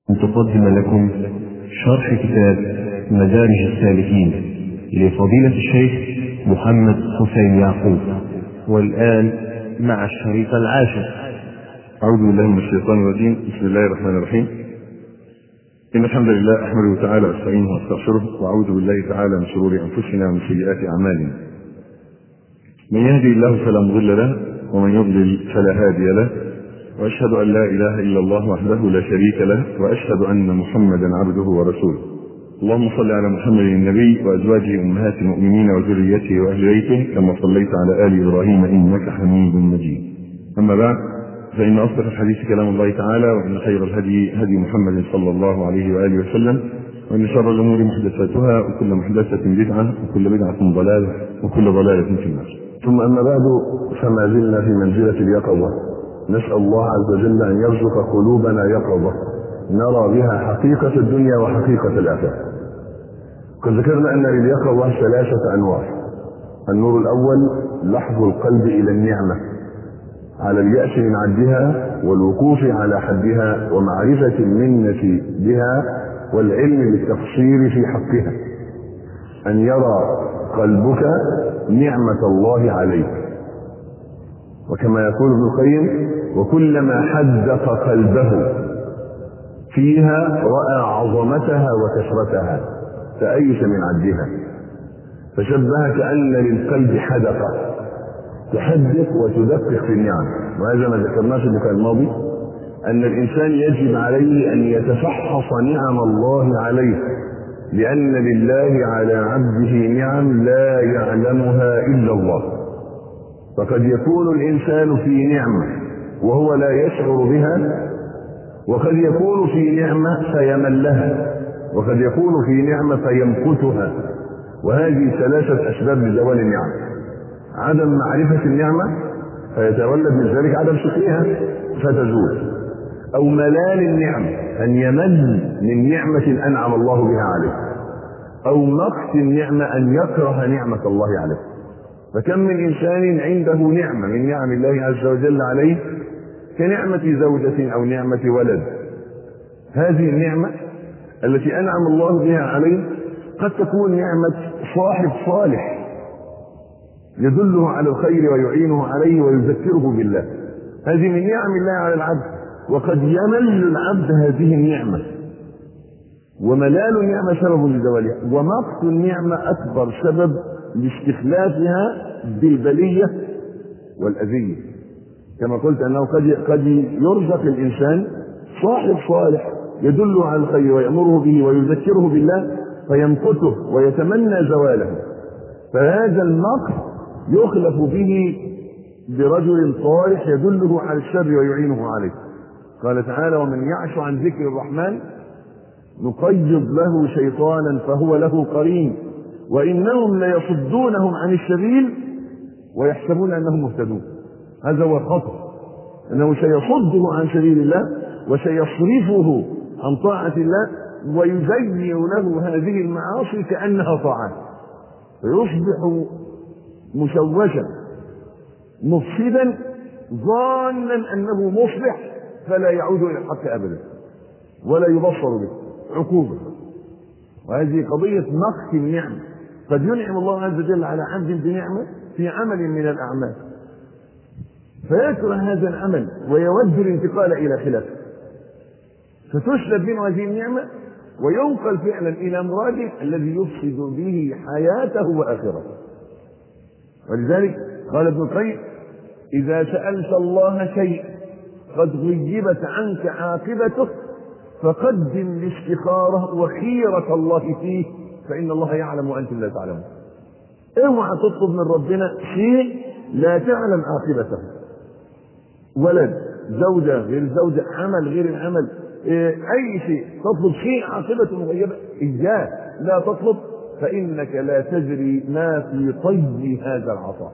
أن تقدم لكم شرح كتاب مدارج السالكين لفضيلة الشيخ محمد حسين يعقوب والآن مع الشريط العاشر أعوذ بالله من الشيطان الرجيم بسم الله الرحمن الرحيم إن الحمد لله أحمده تعالى وأستعينه وأستغفره وأعوذ بالله تعالى من شرور أنفسنا ومن سيئات أعمالنا من يهدي الله فلا مضل له ومن يضلل فلا هادي له وأشهد أن لا إله إلا الله وحده لا شريك له وأشهد أن محمدا عبده ورسوله اللهم صل على محمد النبي وأزواجه أمهات المؤمنين وذريته وأهل بيته كما صليت على آل إبراهيم إنك حميد مجيد أما بعد فإن أصدق الحديث كلام الله تعالى وإن خير الهدي هدي محمد صلى الله عليه وآله وسلم وإن شر الأمور محدثاتها وكل محدثة بدعة وكل بدعة ضلالة وكل ضلالة في النار ثم أما بعد فما زلنا في منزلة اليقظة نسأل الله عز وجل أن يرزق قلوبنا يقظة نرى بها حقيقة الدنيا وحقيقة الآخرة قد ذكرنا أن لليقظة ثلاثة أنواع النور الأول لحظ القلب إلى النعمة على اليأس من عدها والوقوف على حدها ومعرفة المنة بها والعلم بالتقصير في حقها أن يرى قلبك نعمة الله عليك وكما يقول ابن القيم وكلما حدق قلبه فيها رأى عظمتها وكثرتها فأيس من عدها فشبه كأن للقلب حدقة تحدق وتدقق في النعم وهذا ما ذكرناه في اللقاء الماضي أن الإنسان يجب عليه أن يتفحص نعم الله عليه لأن لله على عبده نعم لا يعلمها إلا الله فقد يكون الإنسان في نعمة وهو لا يشعر بها وقد يكون في نعمة فيملها وقد يكون في نعمة فيمقتها وهذه ثلاثة أسباب لزوال النعم عدم معرفة النعمة فيتولد من ذلك عدم شكرها فتزول أو ملال النعمة أن يمل من نعمة أنعم الله بها عليه أو مقت النعمة أن يكره نعمة الله عليه فكم من إنسان عنده نعمة من نعم الله عز وجل عليه كنعمة زوجة أو نعمة ولد هذه النعمة التي أنعم الله بها عليه قد تكون نعمة صاحب صالح يدله على الخير ويعينه عليه ويذكره بالله هذه من نعم الله على العبد وقد يمل العبد هذه النعمة وملال النعمة سبب لزوالها ومقت النعمة أكبر سبب لاستخلافها بالبلية والأذية كما قلت أنه قد قد يرزق الإنسان صاحب صالح يدله على الخير ويأمره به ويذكره بالله فيمقته ويتمنى زواله فهذا المقت يخلف به برجل صالح يدله على الشر ويعينه عليه قال تعالى ومن يعش عن ذكر الرحمن نقيض له شيطانا فهو له قرين وانهم ليصدونهم عن السبيل ويحسبون انهم مهتدون هذا هو الخطر انه سيصده عن سبيل الله وسيصرفه عن طاعه الله ويزين له هذه المعاصي كانها طاعات فيصبح مشوشا مفسدا ظانا انه مصلح فلا يعود الى الحق ابدا ولا يبصر به عقوبه وهذه قضيه نقص النعمه قد ينعم الله عز وجل على عبد بنعمه في عمل من الاعمال فيكره هذا العمل ويود الانتقال الى خلافه فتسلب منه هذه النعمه وينقل فعلا الى مراده الذي يفسد به حياته واخرته ولذلك قال ابن القيم اذا سالت الله شيء قد غيبت عنك عاقبته فقدم الاستخاره وخيره الله فيه فان الله يعلم وانتم لا تعلمون اوعى تطلب من ربنا شيء لا تعلم عاقبته ولد زوجة غير الزوجة عمل غير العمل أي شيء تطلب شيء عاقبته مغيبة إياه لا تطلب فإنك لا تدري ما في طي هذا العطاء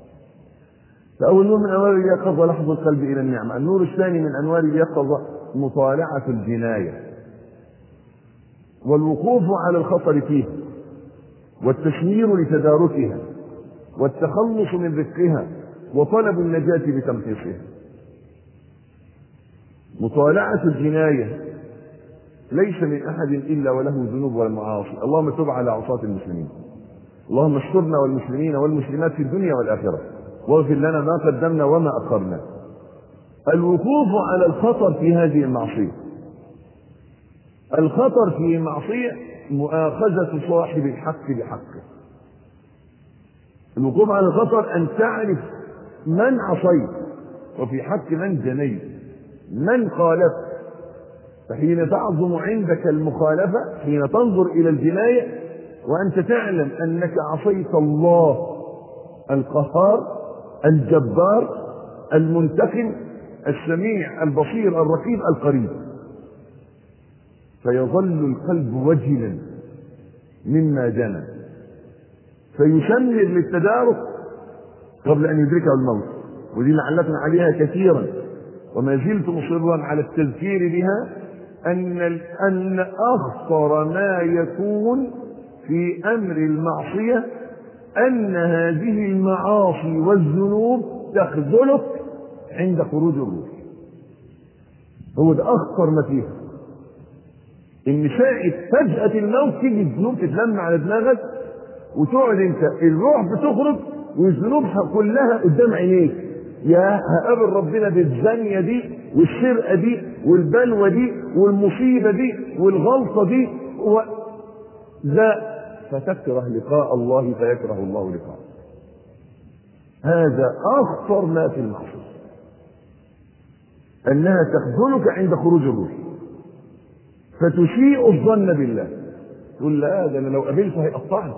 فأول نور من أنوار اليقظة لحظ القلب إلى النعمة النور الثاني من أنوار اليقظة مطالعة الجناية والوقوف على الخطر فيه والتشمير لتداركها والتخلص من رزقها وطلب النجاة بتمحيصها مطالعة الجناية ليس من احد الا وله ذنوب والمعاصي اللهم تب على عصاة المسلمين اللهم استرنا والمسلمين والمسلمات في الدنيا والاخره واغفر لنا ما قدمنا وما اخرنا الوقوف على الخطر في هذه المعصيه الخطر في معصيه مؤاخذه صاحب الحق بحقه الوقوف على الخطر ان تعرف من عصيت وفي حق من جنيت من خالفت فحين تعظم عندك المخالفة حين تنظر إلى الجناية وأنت تعلم أنك عصيت الله القهار الجبار المنتقم السميع البصير الرقيب القريب فيظل القلب وجلا مما جنى فيشمر للتدارك قبل أن يدركه الموت ودي علقنا عليها كثيرا وما زلت مصرا على التذكير بها أن أن أخطر ما يكون في أمر المعصية أن هذه المعاصي والذنوب تخذلك عند خروج الروح. هو ده أخطر ما فيها. إن ساعة فجأة الموت تيجي الذنوب تتلم على دماغك وتقعد أنت الروح بتخرج والذنوب كلها قدام عينيك. يا هقابل ربنا بالزانية دي والسرقة دي والبلوى دي والمصيبة دي والغلطة دي و... لا فتكره لقاء الله فيكره الله لقاءه هذا أخطر ما في المعصية أنها تخذلك عند خروج الروح فتسيء الظن بالله تقول لا ده أنا لو قابلته هيقطعني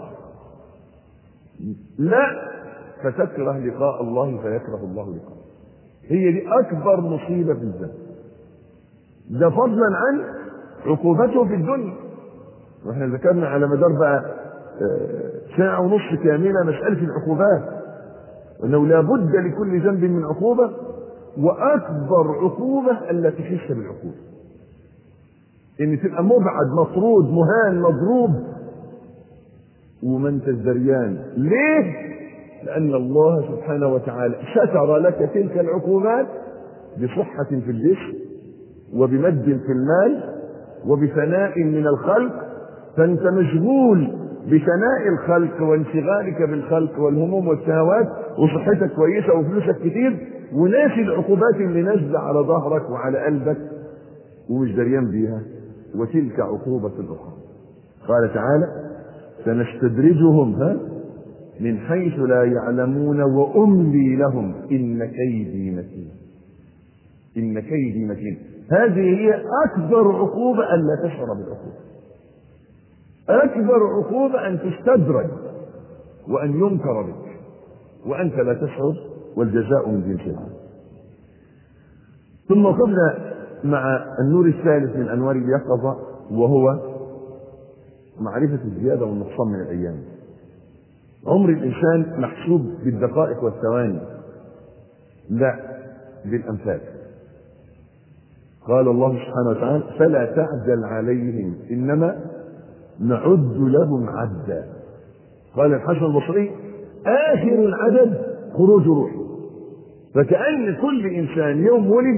لا فتكره لقاء الله فيكره الله لقاءه هي دي أكبر مصيبة في الذنب ده فضلا عن عقوبته في الدنيا واحنا ذكرنا على مدار بقى ساعة ونصف كاملة مسألة العقوبات أنه لابد لكل ذنب من عقوبة وأكبر عقوبة ألا تحس بالعقوبة إن تبقى مبعد مطرود مهان مضروب وما انت الزريان ليه؟ لأن الله سبحانه وتعالى ستر لك تلك العقوبات بصحة في الجسم وبمد في المال وبثناء من الخلق فأنت مشغول بثناء الخلق وانشغالك بالخلق والهموم والشهوات وصحتك كويسة وفلوسك كتير وناسي العقوبات اللي نازلة على ظهرك وعلى قلبك ومش دريان بيها وتلك عقوبة أخرى قال تعالى سنستدرجهم ها من حيث لا يعلمون وأملي لهم إن كيدي متين إن كيدي متين هذه هي أكبر عقوبة ألا تشعر بالعقوبة أكبر عقوبة أن تستدرج وأن ينكر بك وأنت لا تشعر والجزاء من جنس العمل ثم وصلنا مع النور الثالث من أنوار اليقظة وهو معرفة الزيادة والنقصان من الأيام عمر الإنسان محسوب بالدقائق والثواني لا بالأمثال قال الله سبحانه وتعالى فلا تعجل عليهم إنما نعد لهم عدا قال الحسن البصري آخر العدد خروج روحه فكأن كل إنسان يوم ولد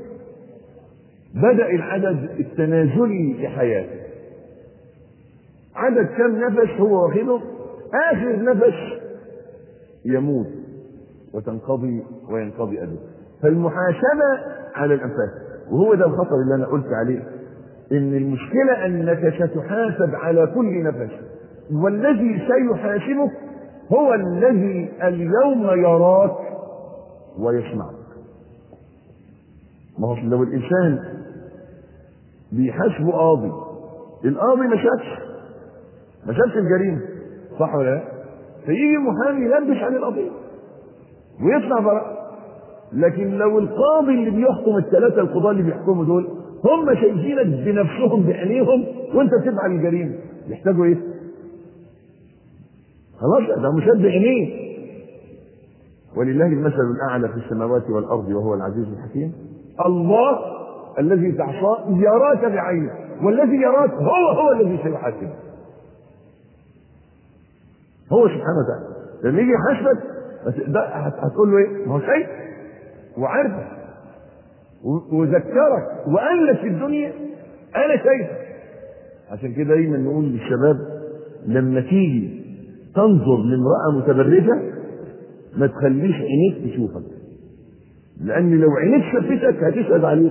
بدأ العدد التنازلي لحياته عدد كم نفس هو واخده آخر نفس يموت وتنقضي وينقضي أجله فالمحاسبة على الأنفاس وهو ده الخطر اللي أنا قلت عليه إن المشكلة أنك ستحاسب على كل نفس والذي سيحاسبك هو الذي اليوم يراك ويسمعك ما هو لو الإنسان بيحاسبه قاضي القاضي ما شافش ما شافش الجريمة صح ولا لا؟ فيجي محامي يلبس عن القضية ويطلع براءة لكن لو القاضي اللي بيحكم الثلاثة القضاة اللي بيحكموا دول هم شايفينك بنفسهم بعينيهم وانت بتفعل الجريمة يحتاجوا ايه؟ خلاص ده مشد بعينيه ولله المثل الاعلى في السماوات والارض وهو العزيز الحكيم الله الذي تعصاه يراك بعينه والذي يراك هو هو الذي سيحاسبك هو سبحانه وتعالى لما يجي يحاسبك هتقول له ايه؟ ما هو شيء وعارفك وذكرك وقال لك في الدنيا انا شايفك عشان كده دايما نقول للشباب لما تيجي تنظر لامرأة متبرجة ما تخليش عينيك تشوفك لأن لو عينيك شفتك هتشهد عليك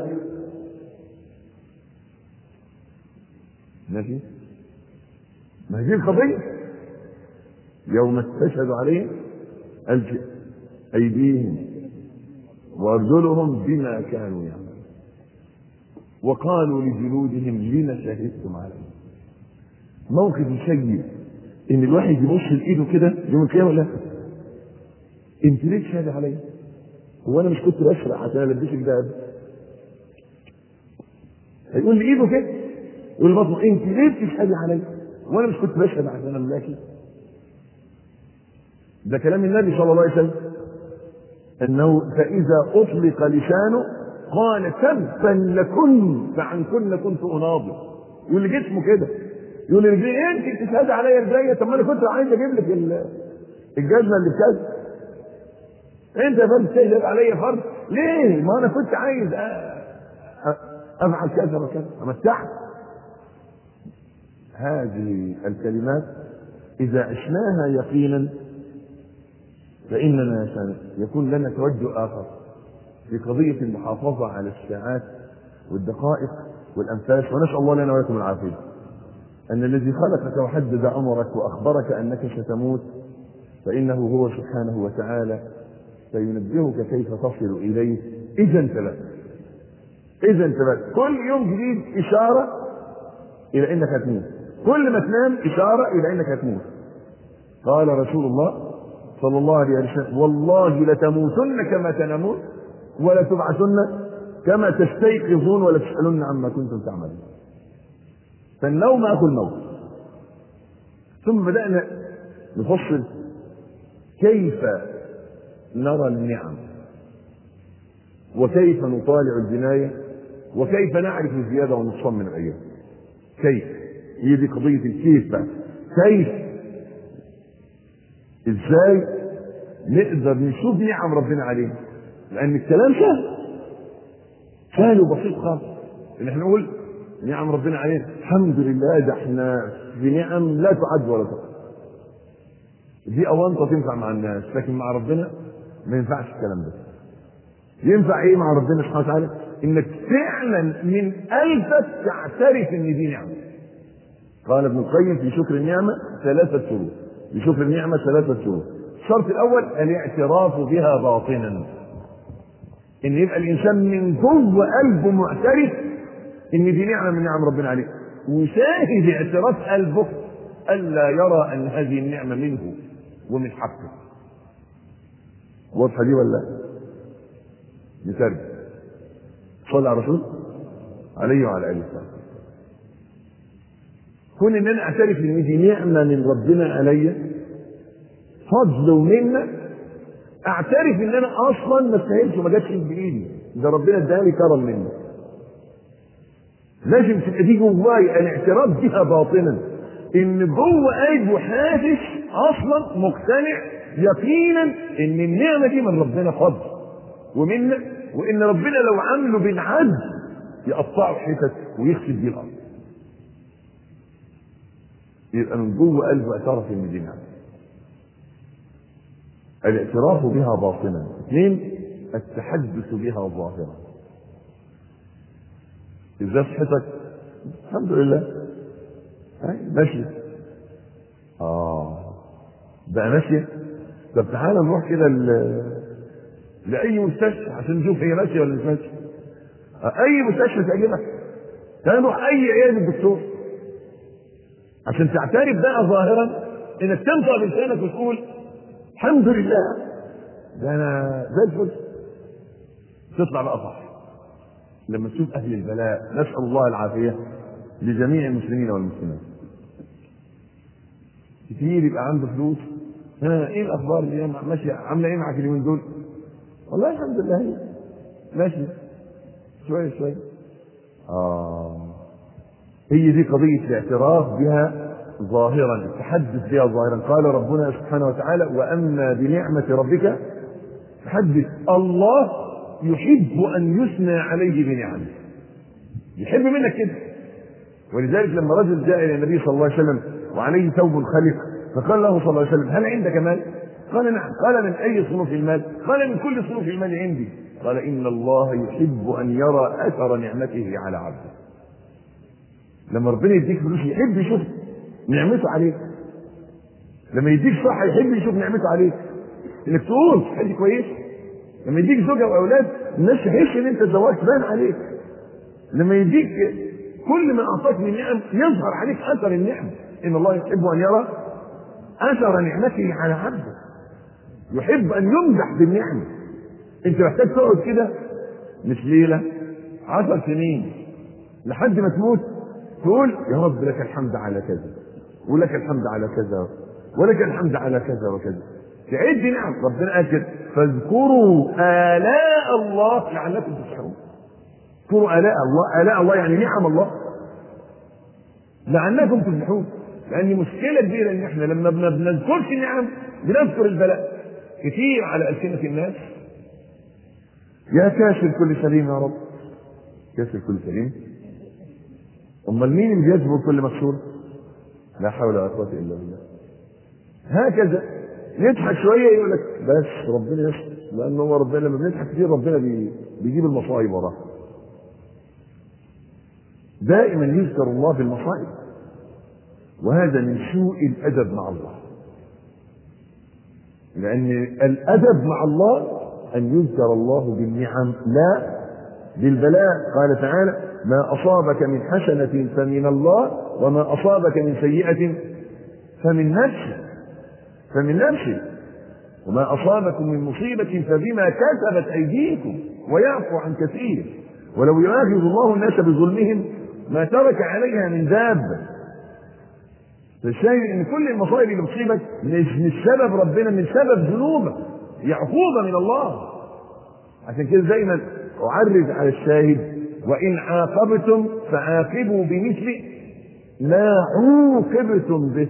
ماشي ما هي دي القضية يوم تشهد عليهم ألف أيديهم وأرجلهم بما كانوا يعملون وقالوا لجلودهم لما شهدتم علينا موقف سيء ان الواحد يبص لايده كده يوم القيامه لا انت ليه تشهد عليا؟ هو انا مش كنت بسرق عشان البسك دهب؟ هيقول لي ايده كده يقول لي بطنه انت ليه بتشهدي عليا؟ وانا مش كنت بشهد عشان املاكي؟ ده كلام النبي صلى الله عليه وسلم انه فاذا اطلق لسانه قال تبا لكن فعنكن كنت اناضل يقول لي جسمه كده يقول لي رجلي انت بتشهد عليا رجليا طب ما انا كنت عايز اجيب لك الجزمه اللي بكذا انت يا فرد تشهد عليا فرد ليه؟ ما انا كنت عايز افعل كذا وكذا امتعك هذه الكلمات اذا عشناها يقينا فاننا سيكون لنا توجه اخر في قضيه المحافظه على الساعات والدقائق والانفاس ونسال الله لنا ولكم العافيه ان الذي خلقك وحدد امرك واخبرك انك ستموت فانه هو سبحانه وتعالى سينبهك كيف تصل اليه اذا انتبهت اذا انتبهت كل يوم جديد اشاره الى انك هتموت كل ما تنام اشاره الى انك هتموت قال رسول الله صلى الله عليه وسلم والله لتموتن كما تنامون ولا تبعثن كما تستيقظون ولا تسالون عما كنتم تعملون فالنوم اخو الموت ثم بدانا نفصل كيف نرى النعم وكيف نطالع الجناية وكيف نعرف الزيادة والنقصان من الأيام كيف هي دي قضية الكيف بقى كيف ازاي نقدر نشوف نعم ربنا علينا لأن الكلام سهل سهل وبسيط خالص ان احنا نقول نعم ربنا علينا الحمد لله ده احنا في نعم لا تعد ولا تحصى دي أوانطة تنفع مع الناس لكن مع ربنا ما ينفعش الكلام ده ينفع ايه مع ربنا سبحانه وتعالى انك فعلا من قلبك تعترف ان دي نعمه قال ابن القيم في شكر النعمه ثلاثه شروط في شكر النعمه ثلاثه شروط الشرط الاول الاعتراف بها باطنا ان يبقى الانسان من جوه قلبه معترف ان دي نعمه من نعم ربنا عليه وشاهد اعتراف قلبه الا يرى ان هذه النعمه منه ومن حقه واضحه دي ولا نترجم صلى على الرسول عليه وعلى اله وصحبه كون ان انا اعترف ان دي نعمه من ربنا عليا فضل ومنه اعترف ان انا اصلا ما استاهلش وما جاتش بايدي ده ربنا اداني كرم منه لازم تبقى دي جواي الاعتراف بها باطنا ان جوه قلبه حاسس اصلا مقتنع يقينا ان النعمه دي من ربنا فضل ومنا وان ربنا لو عامله بالعدل يقطعه حتت ويخسف بيه الارض يبقى من جوه قلبه اعترف ان دي نعمه الاعتراف بها باطنا اثنين التحدث بها ظاهرا ازاي صحتك الحمد لله ماشي اه بقى ماشيه طب تعالى نروح كده لاي مستشفى عشان نشوف هي ماشيه ولا مش ماشيه اي مستشفى تعجبك تعالى نروح اي عياده دكتور عشان تعترف بقى ظاهرا انك تنطق بلسانك وتقول الحمد لله ده انا زي الفل تطلع بقى صح لما تشوف اهل البلاء نسال الله العافيه لجميع المسلمين والمسلمات كتير يبقى عنده فلوس ها ايه الاخبار اللي ماشيه عامله ايه معاك اليومين دول؟ والله الحمد لله هي ماشي شويه شويه اه هي دي قضيه الاعتراف بها ظاهرا التحدث بها ظاهرا قال ربنا سبحانه وتعالى واما بنعمه ربك تحدث الله يحب ان يثنى عليه بنعمه يحب منك كده ولذلك لما رجل جاء الى النبي صلى الله عليه وسلم وعليه ثوب خلق فقال له صلى الله عليه وسلم هل عندك مال؟ قال نعم قال من اي صنوف المال؟ قال من كل صنوف المال عندي قال ان الله يحب ان يرى اثر نعمته على عبده لما ربنا يديك فلوس يحب يشوف نعمته عليك لما يديك صحة يحب يشوف نعمته عليك انك تقول حاجة كويس لما يديك زوجة واولاد الناس تحس ان انت زواج بان عليك لما يديك كل ما اعطاك من نعم يظهر عليك اثر النعم ان الله يحب ان يرى اثر نعمته على عبده يحب ان يمدح بالنعم انت محتاج تقعد كده مش ليله عشر سنين لحد ما تموت تقول يا رب لك الحمد على كذا ولك الحمد على كذا ولك الحمد على كذا وكذا تعد نعم ربنا قال كده فاذكروا آلاء الله لعلكم تفلحون اذكروا آلاء الله آلاء الله يعني نعم الله لعلكم تفلحون لأن مشكلة كبيرة إن إحنا لما ما بنذكرش النعم بنذكر البلاء كتير على ألسنة الناس يا كاشف كل سليم يا رب كاشف كل سليم امال مين اللي بيجبر كل مكسور لا حول ولا قوه الا بالله هكذا يضحك شويه يقول لك بس ربنا يستر لان هو ربنا لما بنضحك كتير ربنا بي... بيجيب المصائب وراه دائما يذكر الله بالمصائب وهذا من سوء الادب مع الله لان الادب مع الله ان يذكر الله بالنعم لا بالبلاء قال تعالى ما أصابك من حسنة فمن الله وما أصابك من سيئة فمن نفسك فمن نفسك وما أصابكم من مصيبة فبما كسبت أيديكم ويعفو عن كثير ولو يؤاخذ الله الناس بظلمهم ما ترك عليها من دابة فالشاهد ان كل المصائب اللي بتصيبك مش مش سبب ربنا من سبب ذنوبك هي عقوبه من الله عشان كده دايما اعرج على الشاهد وإن عاقبتم فعاقبوا بمثل ما عوقبتم به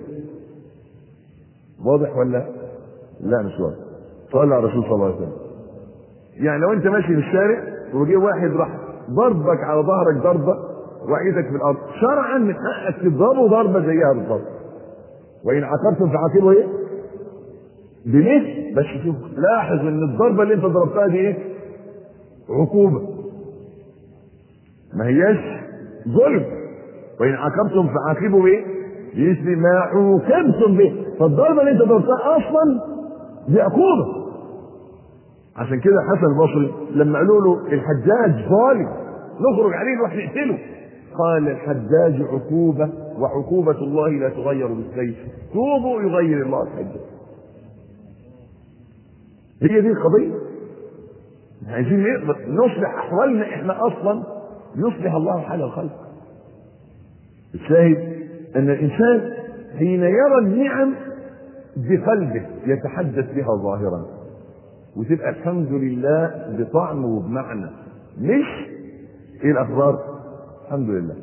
واضح ولا لا مش واضح صلى على الرسول صلى الله عليه وسلم يعني لو انت ماشي في الشارع وجه واحد راح ضربك على ظهرك ضربه وعيدك في الارض شرعا من حقك تضربه ضربه زيها بالضبط وان عاقبتم فعاقبوا ايه؟ بمثل بس شوف لاحظ ان الضربه اللي انت ضربتها دي ايه؟ عقوبه ما هياش ظلم وان عاقبتم فعاقبوا بايه؟ بمثل ما عوقبتم به فالضربه اللي انت ضربتها اصلا دي عقوبه عشان كده حسن البصري لما قالوا له الحجاج ظالم نخرج عليه نروح نقتله قال الحجاج عقوبة وعقوبة الله لا تغير بالسيف توبوا يغير الله الحجاج هي دي القضية عايزين نقدر نصلح أحوالنا إحنا أصلا يصلح الله حال الخلق الشاهد أن الإنسان حين يرى النعم بقلبه يتحدث بها ظاهرا وتبقى الحمد لله بطعم وبمعنى مش ايه الاخبار الحمد لله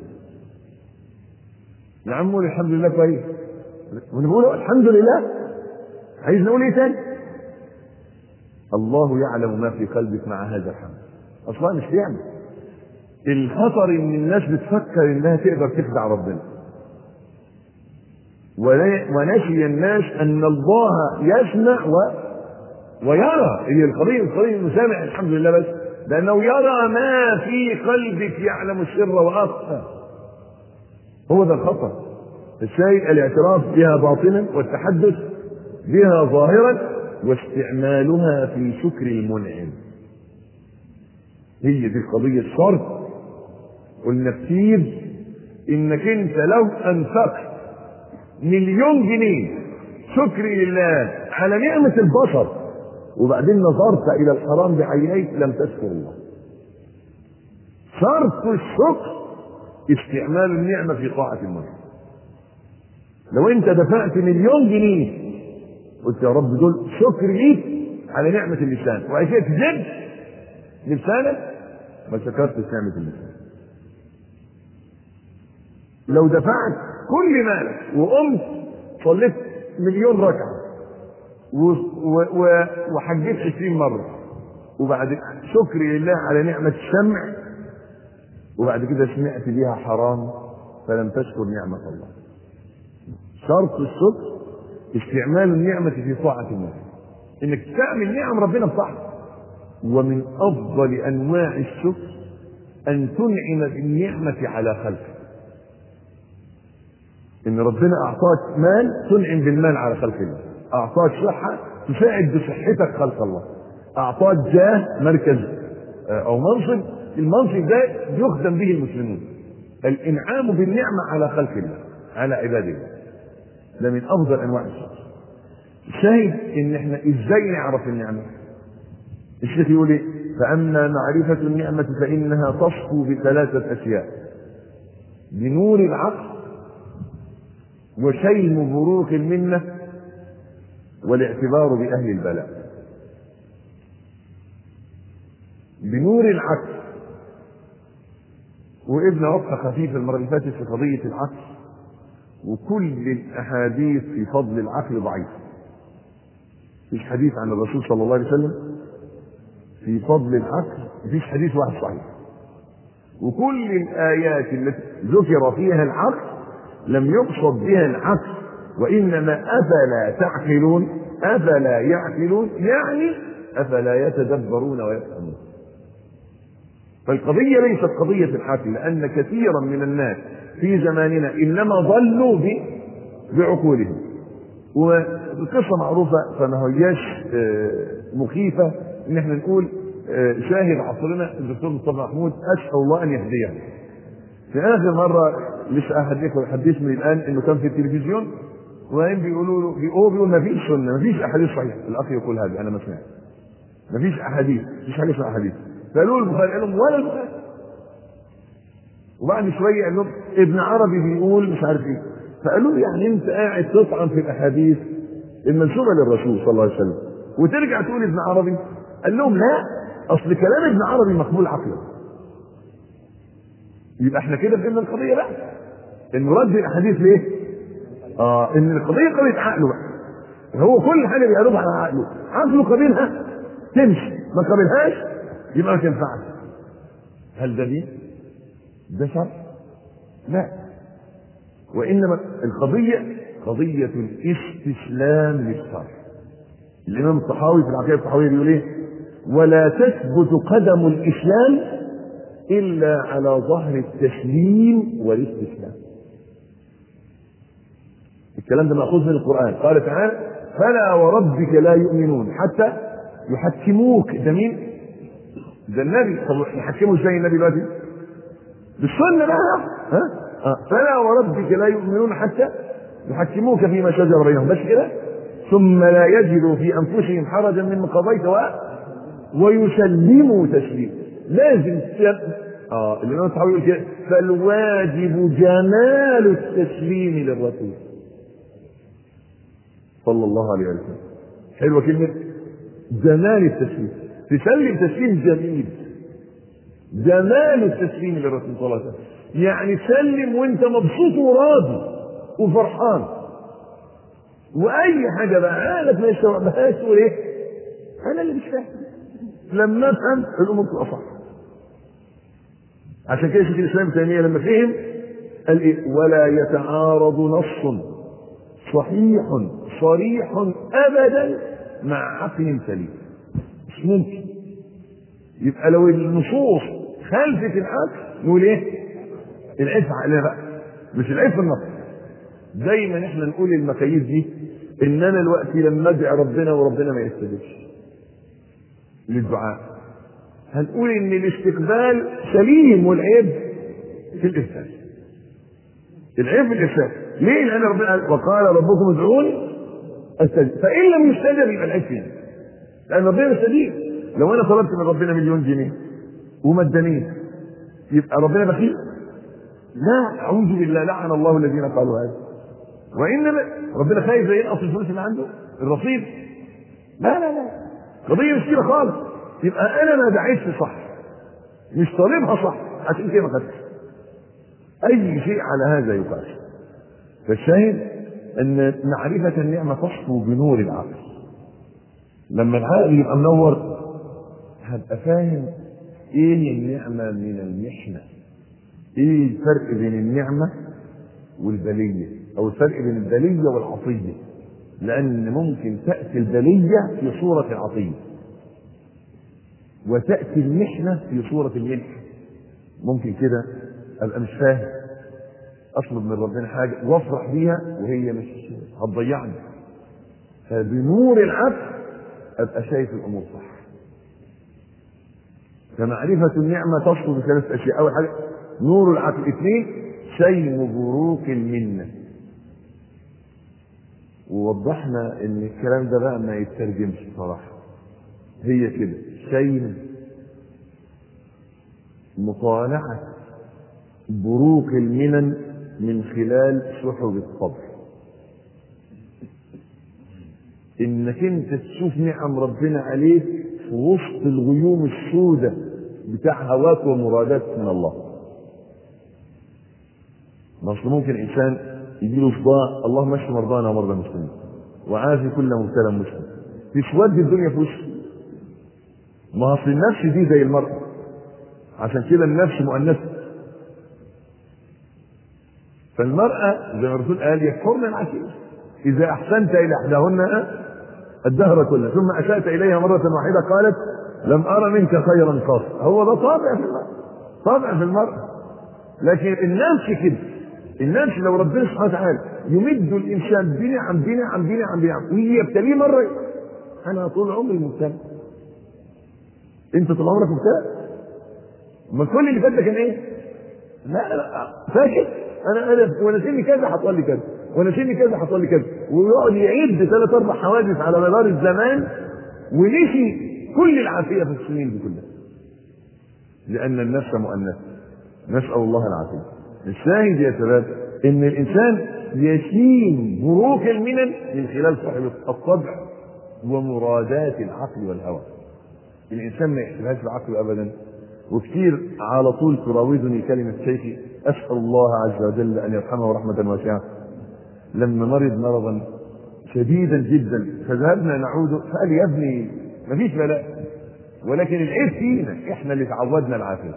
يا عم قول الحمد لله كويس ونقول الحمد لله عايز نقول ايه تاني الله يعلم ما في قلبك مع هذا الحمد اصلا مش يعمل الخطر ان الناس بتفكر انها تقدر تخدع ربنا ونسي الناس ان الله يسمع و ويرى هي القضية القضية انه سامع الحمد لله بس لانه يرى ما في قلبك يعلم السر واخفى هو ده الخطر الشيء الاعتراف بها باطنا والتحدث بها ظاهرا واستعمالها في شكر المنعم هي دي القضية الصرف قلنا كتير انك انت لو انفقت مليون جنيه شكر لله على نعمة البصر وبعدين نظرت الى الحرام بعينيك لم تشكر الله شرط الشكر استعمال النعمة في طاعة المرء لو انت دفعت مليون جنيه قلت يا رب دول شكر ليك على نعمة اللسان وبعد كده تزد لسانك ما شكرتش نعمة اللسان لو دفعت كل مالك وقمت صليت مليون ركعه و... و... وحجيت عشرين مرة وبعد شكر لله على نعمة السمع وبعد كده سمعت بيها حرام فلم تشكر نعمة الله شرط الشكر استعمال النعمة في طاعة الله انك تستعمل نعم ربنا بطاعته ومن افضل انواع الشكر ان تنعم بالنعمة على خلقك ان ربنا اعطاك مال تنعم بالمال على خلق الله اعطاك صحة تساعد بصحتك خلق الله اعطاك جاه مركز او منصب المنصب ده يخدم به المسلمون الانعام بالنعمة على خلق الله على عباد الله ده من افضل انواع الشكر شاهد ان احنا ازاي نعرف النعمة الشيخ يقول ايه فاما معرفة النعمة فانها تصفو بثلاثة اشياء بنور العقل وشيم بروق المنة والاعتبار بأهل البلاء بنور العقل وابن عقة خفيف المرة اللي فاتت في قضية العقل وكل الأحاديث في فضل العقل ضعيفة مفيش حديث عن الرسول صلى الله عليه وسلم في فضل العقل مفيش حديث واحد صحيح وكل الآيات التي ذكر فيها العقل لم يقصد بها العقل وإنما أفلا تعقلون أفلا يعقلون يعني أفلا يتدبرون ويفهمون فالقضية ليست قضية العقل لأن كثيرا من الناس في زماننا إنما ضلوا بعقولهم والقصة معروفة فما هياش مخيفة إن احنا نقول شاهد عصرنا الدكتور مصطفى محمود أسأل الله أن يهديه في آخر مرة لسه أحد حدثني الآن إنه كان في التلفزيون وبعدين بيقولوا له هو بيقول ما فيش سنة ما فيش أحاديث صحيحة الأخ يقول هذه أنا ما سمعت ما فيش أحاديث ما فيش حاجة اسمها أحاديث فقالوا له البخاري قال لهم ولا البخاري وبعد شوية قال لهم ابن عربي بيقول مش عارف إيه فقالوا له يعني أنت قاعد تطعن في الأحاديث المنسوبة للرسول صلى الله عليه وسلم وترجع تقول ابن عربي قال لهم لا أصل كلام ابن عربي مقبول عقلا يبقى احنا كده فهمنا القضيه بقى ان رد الاحاديث ليه؟ اه ان القضيه قضيه عقله بقى هو كل حاجه بيعرضها على عقله عقله قابلها تمشي ما قابلهاش يبقى ما تنفعش هل ده دين؟ ده شرع؟ لا وانما القضيه قضيه الاستسلام للشرع الامام الطحاوي في العقيده الطحاويه بيقول ايه؟ ولا تثبت قدم الاسلام إلا على ظهر التسليم والاستسلام الكلام ده مأخوذ من القرآن قال تعالى فلا وربك لا يؤمنون حتى يحكموك ده مين؟ ده النبي طب يحكموا ازاي النبي دلوقتي؟ بالسنة بقى ها؟ آه. فلا وربك لا يؤمنون حتى يحكموك فيما شجر بينهم بس كده ثم لا يجدوا في انفسهم حرجا مما قضيت و... ويسلموا تسليما لازم اه الامام الطحاوي يقول كده فالواجب جمال التسليم للرسول صلى الله عليه وسلم حلوه كلمه جمال التسليم تسلم تسليم جميل جمال التسليم للرسول صلى الله عليه وسلم يعني سلم وانت مبسوط وراضي وفرحان واي حاجه بقى عقلك ما يستوعبهاش تقول ايه انا اللي مش فاهم لما افهم الامور تبقى صح عشان كده شيخ الاسلام ابن تيميه لما فهم قال ايه ولا يتعارض نص صحيح صريح ابدا مع عقل سليم مش ممكن يبقى لو النصوص خالفت العقل نقول ايه العيب في عقلنا بقى مش العيب في النص دايما احنا نقول المكاييس دي ان انا دلوقتي لما ادعي ربنا وربنا ما يستجيبش للدعاء هنقول ان الاستقبال سليم والعيب في الارسال العيب في الارسال ليه لان ربنا قال وقال ربكم ادعوني استجب فان لم يستجب يبقى العيب فينا لان ربنا يستجيب لو انا طلبت من ربنا مليون جنيه وما ادانيش يبقى ربنا بخيل لا اعوذ بالله لعن الله الذين قالوا هذا وانما ربنا خايف زي ينقص الفلوس اللي عنده الرصيد لا لا لا قضيه مش كده خالص يبقى انا ما دعيتش صح مش طالبها صح عشان كده ما خدتش اي شيء على هذا يقاس فالشاهد ان معرفه النعمه تصفو بنور العقل لما العقل يبقى منور هبقى فاهم ايه النعمه من المحنه ايه الفرق بين النعمه والبليه او الفرق بين البليه والعطيه لان ممكن تاتي البليه في صوره العطيه وتاتي المحنه في صوره المنحه ممكن كده ابقى مش فاهم اطلب من ربنا حاجه وافرح بيها وهي مش هتضيعني فبنور العبد ابقى شايف الامور صح فمعرفة النعمة تصل بثلاث أشياء، أول حاجة نور العقل، اثنين سيم بروق المنة. ووضحنا إن الكلام ده بقى ما يترجمش بصراحة. هي كده سيم مطالعة بروق المنن من خلال سحب الصبر. انك انت تشوف نعم ربنا عليك في وسط الغيوم السوداء بتاع هواك ومراداتك من الله اصل ممكن انسان يجي له صداع اللهم اشف مرضانا ومرضى المسلمين وعافي كل مبتلى مسلم تسود الدنيا في وشه ما اصل النفس دي زي المرأة عشان كده النفس مؤنثة فالمرأة زي ما الرسول قال يكفرن العشير إذا أحسنت إلى إحداهن الدهر كله ثم أسأت إليها مرة واحدة قالت لم أرى منك خيرا قط هو ده طابع في المرأة طابع في المرأة لكن النفس كده النفس لو ربنا سبحانه وتعالى يمد الإنسان بنعم بنعم بنعم بنعم ويجي يبتليه مرة أنا طول عمري مبتلى أنت طول عمرك مبتلى ما كل اللي فات ده كان إيه؟ لا لا فاكر انا انا وانا سني كذا حصل لي كذا وانا سني كذا حصل لي كذا ويقعد يعد ثلاث اربع حوادث على مدار الزمان ونسي كل العافيه في السنين دي كلها لان النفس مؤنثه نسال الله العافيه الشاهد يا شباب ان الانسان يشين بروك المنن من خلال صاحب الطبع ومرادات العقل والهوى الانسان ما يحسبهاش بعقله ابدا وكثير على طول تراودني كلمة شيخي أسأل الله عز وجل أن يرحمه رحمة واسعة لما مرض مرضا شديدا جدا فذهبنا نعوده فقال يا ابني مفيش بلاء ولكن العيب فينا احنا اللي تعودنا العافية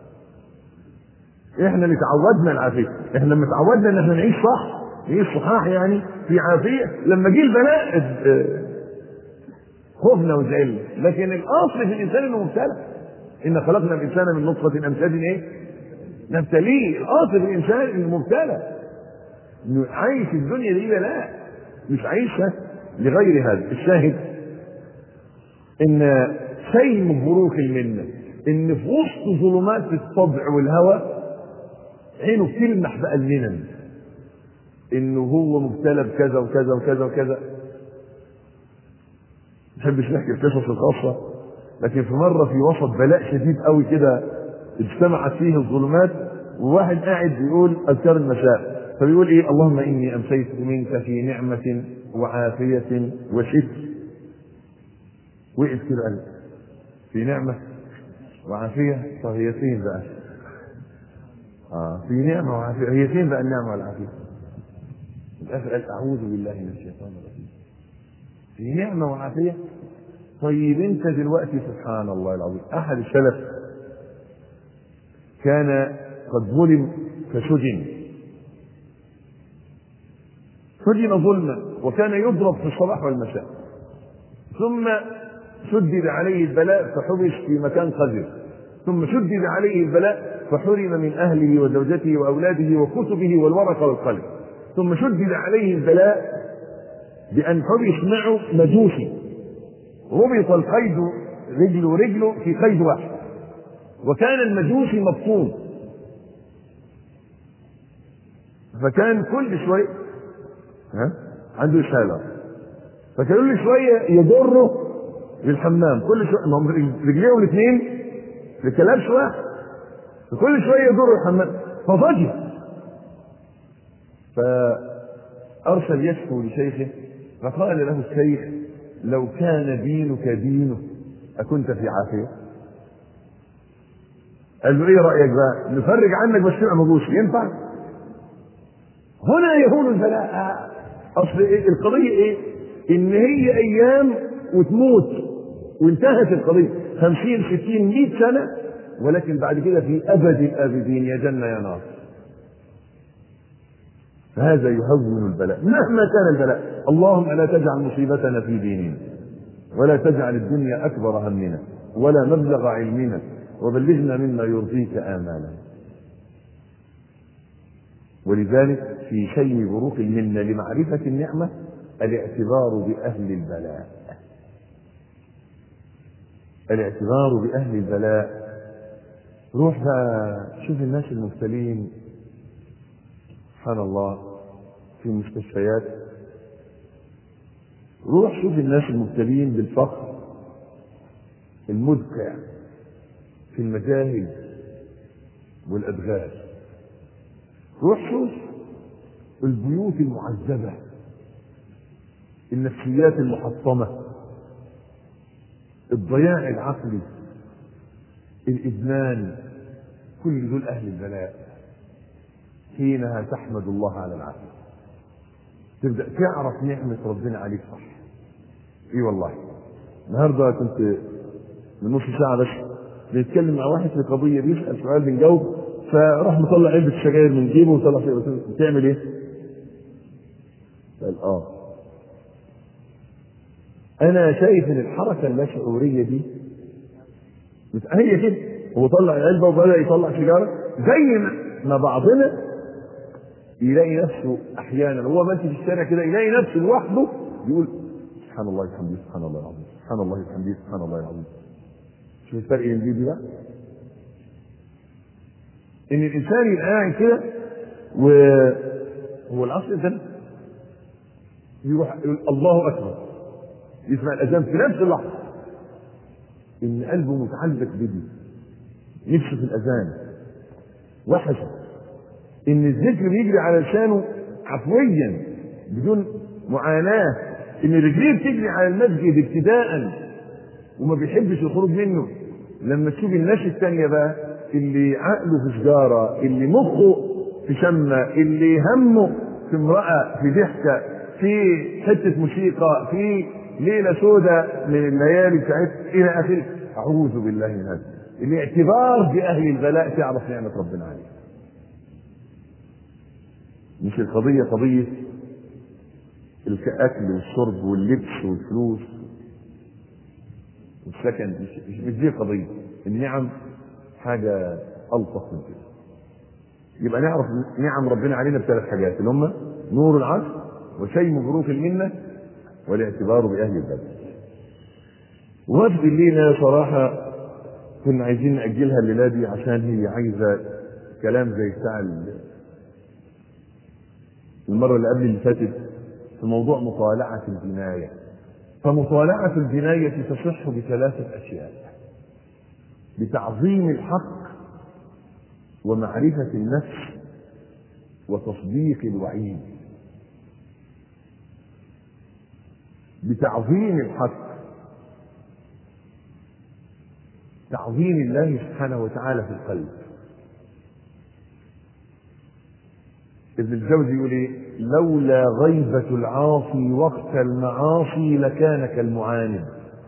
احنا اللي تعودنا العافية احنا لما تعودنا ان احنا نعيش صح نعيش صحاح يعني في عافية لما جه البلاء خفنا وزعلنا لكن الاصل في الانسان انه مبتلى ان خلقنا الانسان من نطفه امشاج ايه؟ نبتليه الاصل في الانسان انه مبتلى انه عايش الدنيا دي لا مش عايشها لغير هذا الشاهد ان سيم بروك المنه ان في وسط ظلمات الطبع والهوى عينه بتلمح بقى المنن انه هو مبتلى بكذا وكذا وكذا وكذا ما بحبش نحكي القصص الخاصه لكن في مرة في وسط بلاء شديد قوي كده اجتمعت فيه الظلمات وواحد قاعد بيقول أذكار المساء فبيقول إيه اللهم إني أمسيت منك في نعمة وعافية وشد وقف كده قال في نعمة وعافية طب هي فين بقى؟ آه في نعمة وعافية هي فين بقى النعمة والعافية؟ في الآخر قال أعوذ بالله من الشيطان الرجيم في نعمة وعافية طيب انت دلوقتي سبحان الله العظيم احد السلف كان قد ظلم فسجن سجن ظلما وكان يضرب في الصباح والمساء ثم شدد عليه البلاء فحبس في مكان قذر ثم شدد عليه البلاء فحرم من اهله وزوجته واولاده وكتبه والورقه والقلم ثم شدد عليه البلاء بان حبس معه مجوسي ربط القيد رجله رجله في قيد واحد وكان المجوسي مبطون فكان كل شوية ها عنده إشالة فكان كل شوية يضره للحمام كل شوية ما هم رجليهم الاثنين في كلبش واحد فكل شوية يضر الحمام فضجر فأرسل يشكو لشيخه فقال له الشيخ لو كان دينك دينه أكنت في عافية؟ قال له ايه رأيك بقى؟ نفرج عنك بس تبقى مجوس ينفع؟ هنا يهون البلاء اصل إيه القضية ايه؟ ان هي ايام وتموت وانتهت القضية خمسين ستين مئة سنة ولكن بعد كده في ابد الابدين يا جنة يا نار فهذا يهون البلاء مهما كان البلاء اللهم لا تجعل مصيبتنا في ديننا ولا تجعل الدنيا أكبر همنا ولا مبلغ علمنا وبلغنا مما يرضيك آمالا ولذلك في شيء بروق المنة لمعرفة النعمة الاعتبار بأهل البلاء الاعتبار بأهل البلاء روح بقى شوف الناس المبتلين سبحان الله في المستشفيات روح شوف الناس المبتلين بالفقر المدقع في المجاهل والأدغال روح شوف البيوت المعذبة النفسيات المحطمة الضياع العقلي الإدمان كل دول أهل البلاء حينها تحمد الله على العافية تبدأ تعرف نعمة ربنا عليك صح اي والله النهارده كنت من نص ساعة بس بيتكلم مع واحد في قضية بيسأل سؤال بنجاوب فراح مطلع علبة سجاير من جيبه وطلع فيها بتعمل ايه؟ قال اه انا شايف ان الحركة اللاشعورية دي هي كده هو طلع العلبة وبدأ يطلع سيجارة زي ما بعضنا يلاقي نفسه احيانا هو ماشي في الشارع كده يلاقي نفسه لوحده يقول سبحان الله وبحمده سبحان الله العظيم سبحان الله وبحمده سبحان الله العظيم شوف الفرق بين دي بقى ان الانسان يبقى قاعد كده وهو الاصل ده يروح يقول الله اكبر يسمع الاذان في نفس اللحظه ان قلبه متعلق بدي نفسه في الاذان وحشه ان الذكر بيجري على لسانه عفويا بدون معاناه ان رجليه بتجري على المسجد ابتداء وما بيحبش الخروج منه لما تشوف الناس التانية بقى اللي عقله في سجارة اللي مخه في شمة اللي همه في امرأة في ضحكة في حتة موسيقى في ليلة سوداء من الليالي بتاعت إلى آخره أعوذ بالله من هذا الاعتبار بأهل البلاء تعرف نعمة ربنا عليك مش القضية قضية الأكل والشرب واللبس والفلوس والسكن مش, مش دي القضية النعم حاجة ألطف من كده يبقى نعرف نعم ربنا علينا بثلاث حاجات اللي هم نور العرش وشيء مبروك المنة والاعتبار بأهل البلد وفد الليلة صراحة كنا عايزين نأجلها الليلة دي عشان هي عايزة كلام زي بتاع المرة اللي قبل اللي فاتت في موضوع مطالعة الجناية فمطالعة الجناية تصح بثلاثة أشياء بتعظيم الحق ومعرفة النفس وتصديق الوعيد بتعظيم الحق تعظيم الله سبحانه وتعالى في القلب ابن الجوزي يقول ايه لولا غيبة العاصي وقت المعاصي لكان كالمعاند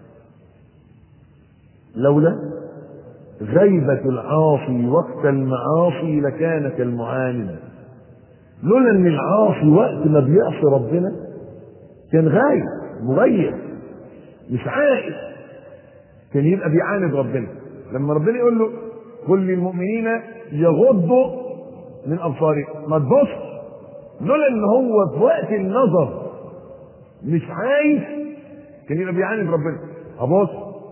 لولا غيبة العاصي وقت المعاصي لكان كالمعاند لولا ان العاصي وقت ما بيعصي ربنا كان غايب مغيب مش عائد كان يبقى بيعاند ربنا لما ربنا يقول له قل للمؤمنين يغضوا من ابصارهم ما تبص لولا ان هو في وقت النظر مش عايز كان يبقى بيعاند ربنا هبص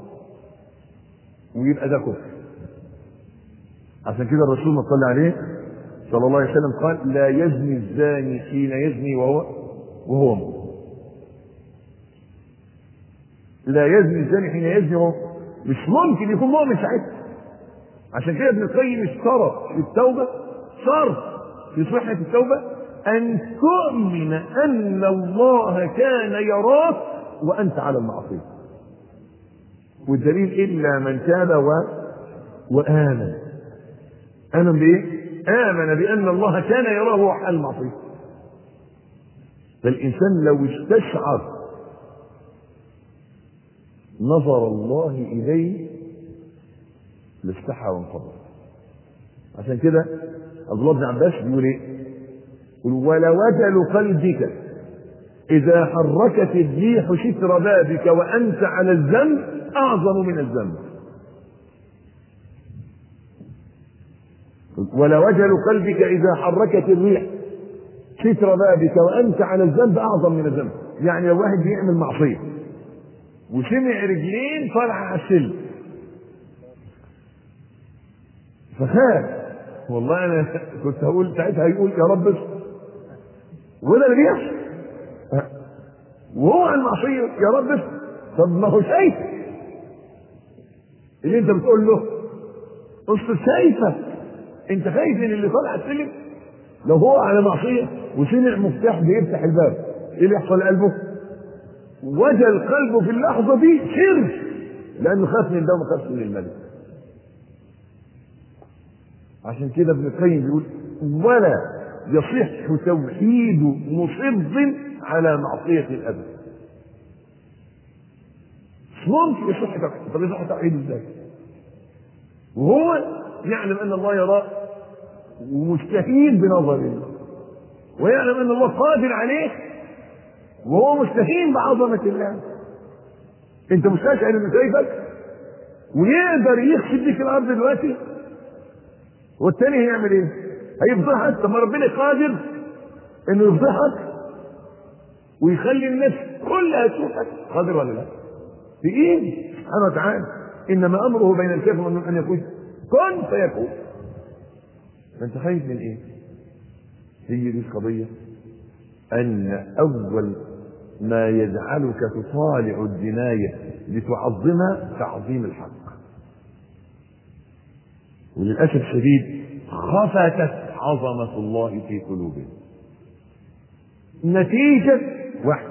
ويبقى ده كفر عشان كده الرسول ما صلى عليه صلى الله عليه وسلم قال لا يزني الزاني حين يزني وهو وهو مؤمن لا يزني الزاني حين يزني وهو مش ممكن يكون مؤمن ساعتها عشان كده ابن القيم اشترط في التوبه شرط في صحه التوبه ان تؤمن ان الله كان يراك وانت على المعصيه والدليل الا من تاب و... وامن امن بايه امن بان الله كان يراه وهو حال المعصيه فالانسان لو استشعر نظر الله اليه لاستحى وانقضى عشان كده عبد الله بن عباس بيقول ايه ولوجل قلبك إذا حركت الريح ستر بابك وأنت على الذنب أعظم من الذنب ولوجل قلبك إذا حركت الريح ستر بابك وأنت على الذنب أعظم من الذنب يعني لو واحد بيعمل معصية وسمع رجلين طالعة على السلم فخاف والله أنا كنت هقول ساعتها يقول يا رب وده اللي بيحصل وهو على المعصية يا رب طب ما هو شايف اللي انت بتقول له اصل شايفك انت خايف من اللي طالع السلم لو هو على معصية وسمع مفتاح بيفتح الباب ايه اللي يحصل لقلبه؟ وجل قلبه في اللحظة دي سر لأنه خاف من ده وما خافش من الملك عشان كده ابن القيم بيقول ولا يصح توحيد مصر على معصية الأب ممكن يصح توحيد طب يصح توحيد ازاي؟ وهو يعلم أن الله يراه ومستهين بنظره ويعلم أن الله قادر عليه وهو مستهين بعظمة الله انت مستشعر انه شايفك ويقدر يخسف بيك الارض دلوقتي والتاني هيعمل ايه؟ هيفضحك طب ما ربنا قادر انه يفضحك ويخلي الناس كلها تشوفك قادر ولا لا؟ في ايه؟ سبحانه وتعالى انما امره بين الكاف ومن ان يكون كن فيكون فانت خايف من ايه؟ هي دي القضيه ان اول ما يجعلك تطالع الجنايه لتعظمها تعظيم الحق وللاسف الشديد خفتت عظمه الله في قلوبهم نتيجه واحد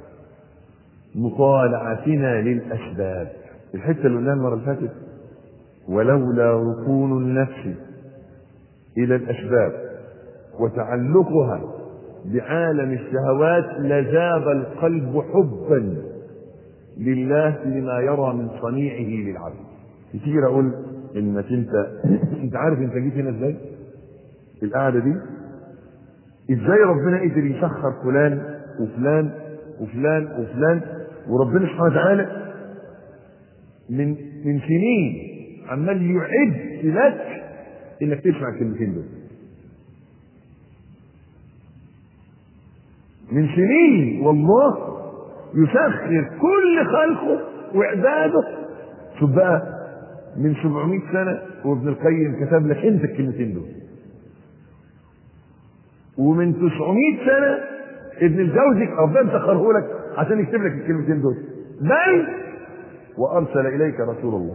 مطالعتنا للاسباب الحته اللي قلناها المره اللي فاتت ولولا ركون النفس الى الاسباب وتعلقها بعالم الشهوات لذاب القلب حبا لله لما يرى من صنيعه للعبد كتير اقول انك انت انت عارف انت جيت هنا ازاي القعده دي ازاي ربنا قدر يسخر فلان وفلان وفلان وفلان وربنا سبحانه وتعالى من من سنين عمال يعد لك انك تسمع الكلمتين دول من سنين والله يسخر كل خلقه وعباده شوف بقى من 700 سنة وابن القيم كتب لك انت الكلمتين دول ومن 900 سنة ابن الجوزي ربنا سخره لك عشان يكتب لك الكلمتين دول بل وارسل اليك رسول الله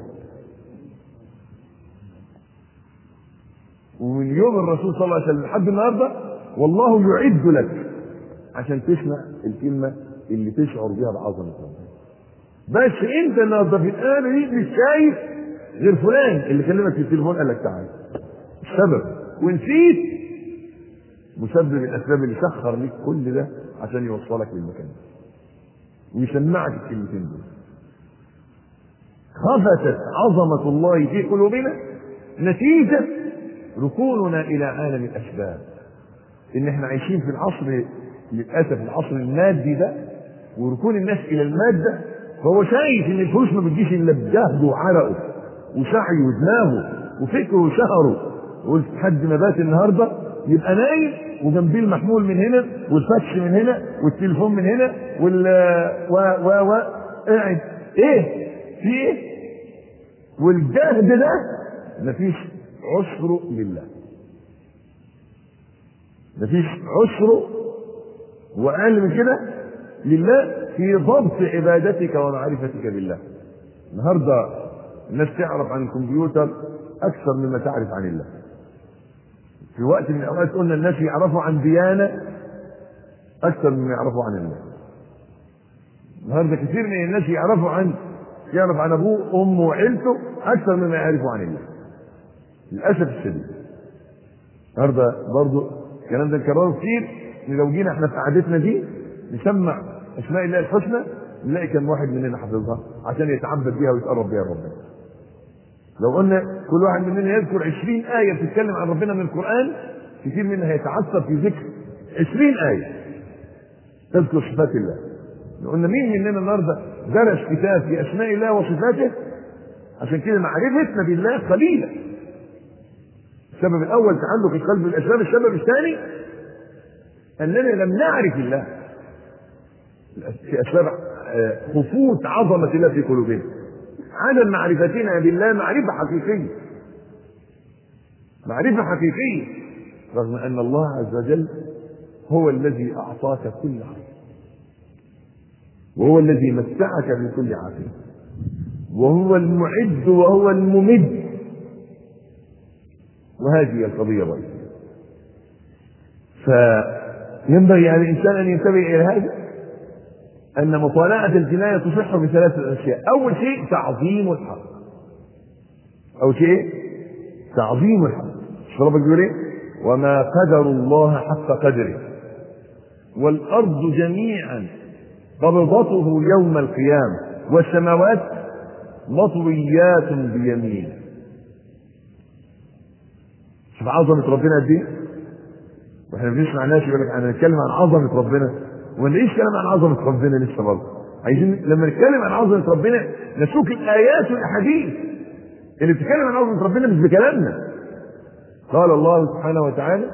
ومن يوم الرسول صلى الله عليه وسلم لحد النهارده والله يعد لك عشان تسمع الكلمة اللي تشعر بها بعظمة ربنا. بس انت النهارده في الآن دي مش شايف غير فلان اللي كلمك في التليفون قال لك تعالى. السبب ونسيت مسبب الأسباب اللي سخر لك كل ده عشان يوصلك للمكان ده. ويسمعك الكلمتين دول. خفتت عظمة الله في قلوبنا نتيجة ركوننا إلى عالم الأسباب. إن إحنا عايشين في العصر للاسف العصر المادي ده وركون الناس الى الماده فهو شايف ان الفلوس ما بتجيش الا بجهده وعرقه وسعيه ودماغه وفكره وسهره لحد ما بات النهارده يبقى نايم وجنبيه المحمول من هنا والفاكس من هنا والتليفون من هنا وال و و و قاعد ايه؟ في ايه؟ والجهد ده مفيش عسره لله مفيش عسره واقل من كده لله في ضبط عبادتك ومعرفتك بالله النهارده الناس تعرف عن الكمبيوتر اكثر مما تعرف عن الله في وقت من الاوقات قلنا الناس يعرفوا عن ديانه اكثر مما يعرفوا عن الله النهارده كثير من الناس يعرفوا عن يعرف عن ابوه وامه وعيلته اكثر مما يعرفوا عن الله للاسف الشديد النهارده برضه الكلام ده نكرره كتير ان لو جينا احنا في قعدتنا دي نسمع اسماء الله الحسنى نلاقي كم واحد مننا حافظها عشان يتعبد بيها ويتقرب بيها لربنا. لو قلنا كل واحد مننا يذكر 20 آية بتتكلم عن ربنا من القرآن كثير منها يتعثر في ذكر عشرين آية تذكر صفات الله قلنا مين مننا النهارده درس كتاب في أسماء الله وصفاته عشان كده معرفتنا بالله قليلة السبب الأول تعلق القلب بالأسباب السبب الثاني أننا لم نعرف الله في أسباب خفوت عظمة الله في قلوبنا عدم معرفتنا بالله معرفة حقيقية معرفة حقيقية رغم أن الله عز وجل هو الذي أعطاك كل خير وهو الذي متعك بكل عافية وهو المعد وهو الممد وهذه القضية الرئيسية فينبغي على الإنسان أن ينتبه إلى هذا أن مطالعة الجناية تصح بثلاثة أشياء أول شيء تعظيم الحق أول شيء تعظيم الحق مش ربك بيقول إيه؟ وما قدر الله حق قدره والأرض جميعا قبضته يوم القيامة والسماوات مطويات بيمينه شوف عظمة ربنا قد إيه؟ واحنا بنسمع ناس يقول لك انا نتكلم عن عظمة ربنا وما نلاقيش كلام عن عظمة ربنا لسه برضه عايزين لما نتكلم عن عظمة ربنا نسوق الآيات والأحاديث اللي بتتكلم عن عظمة ربنا مش بكلامنا قال الله سبحانه وتعالى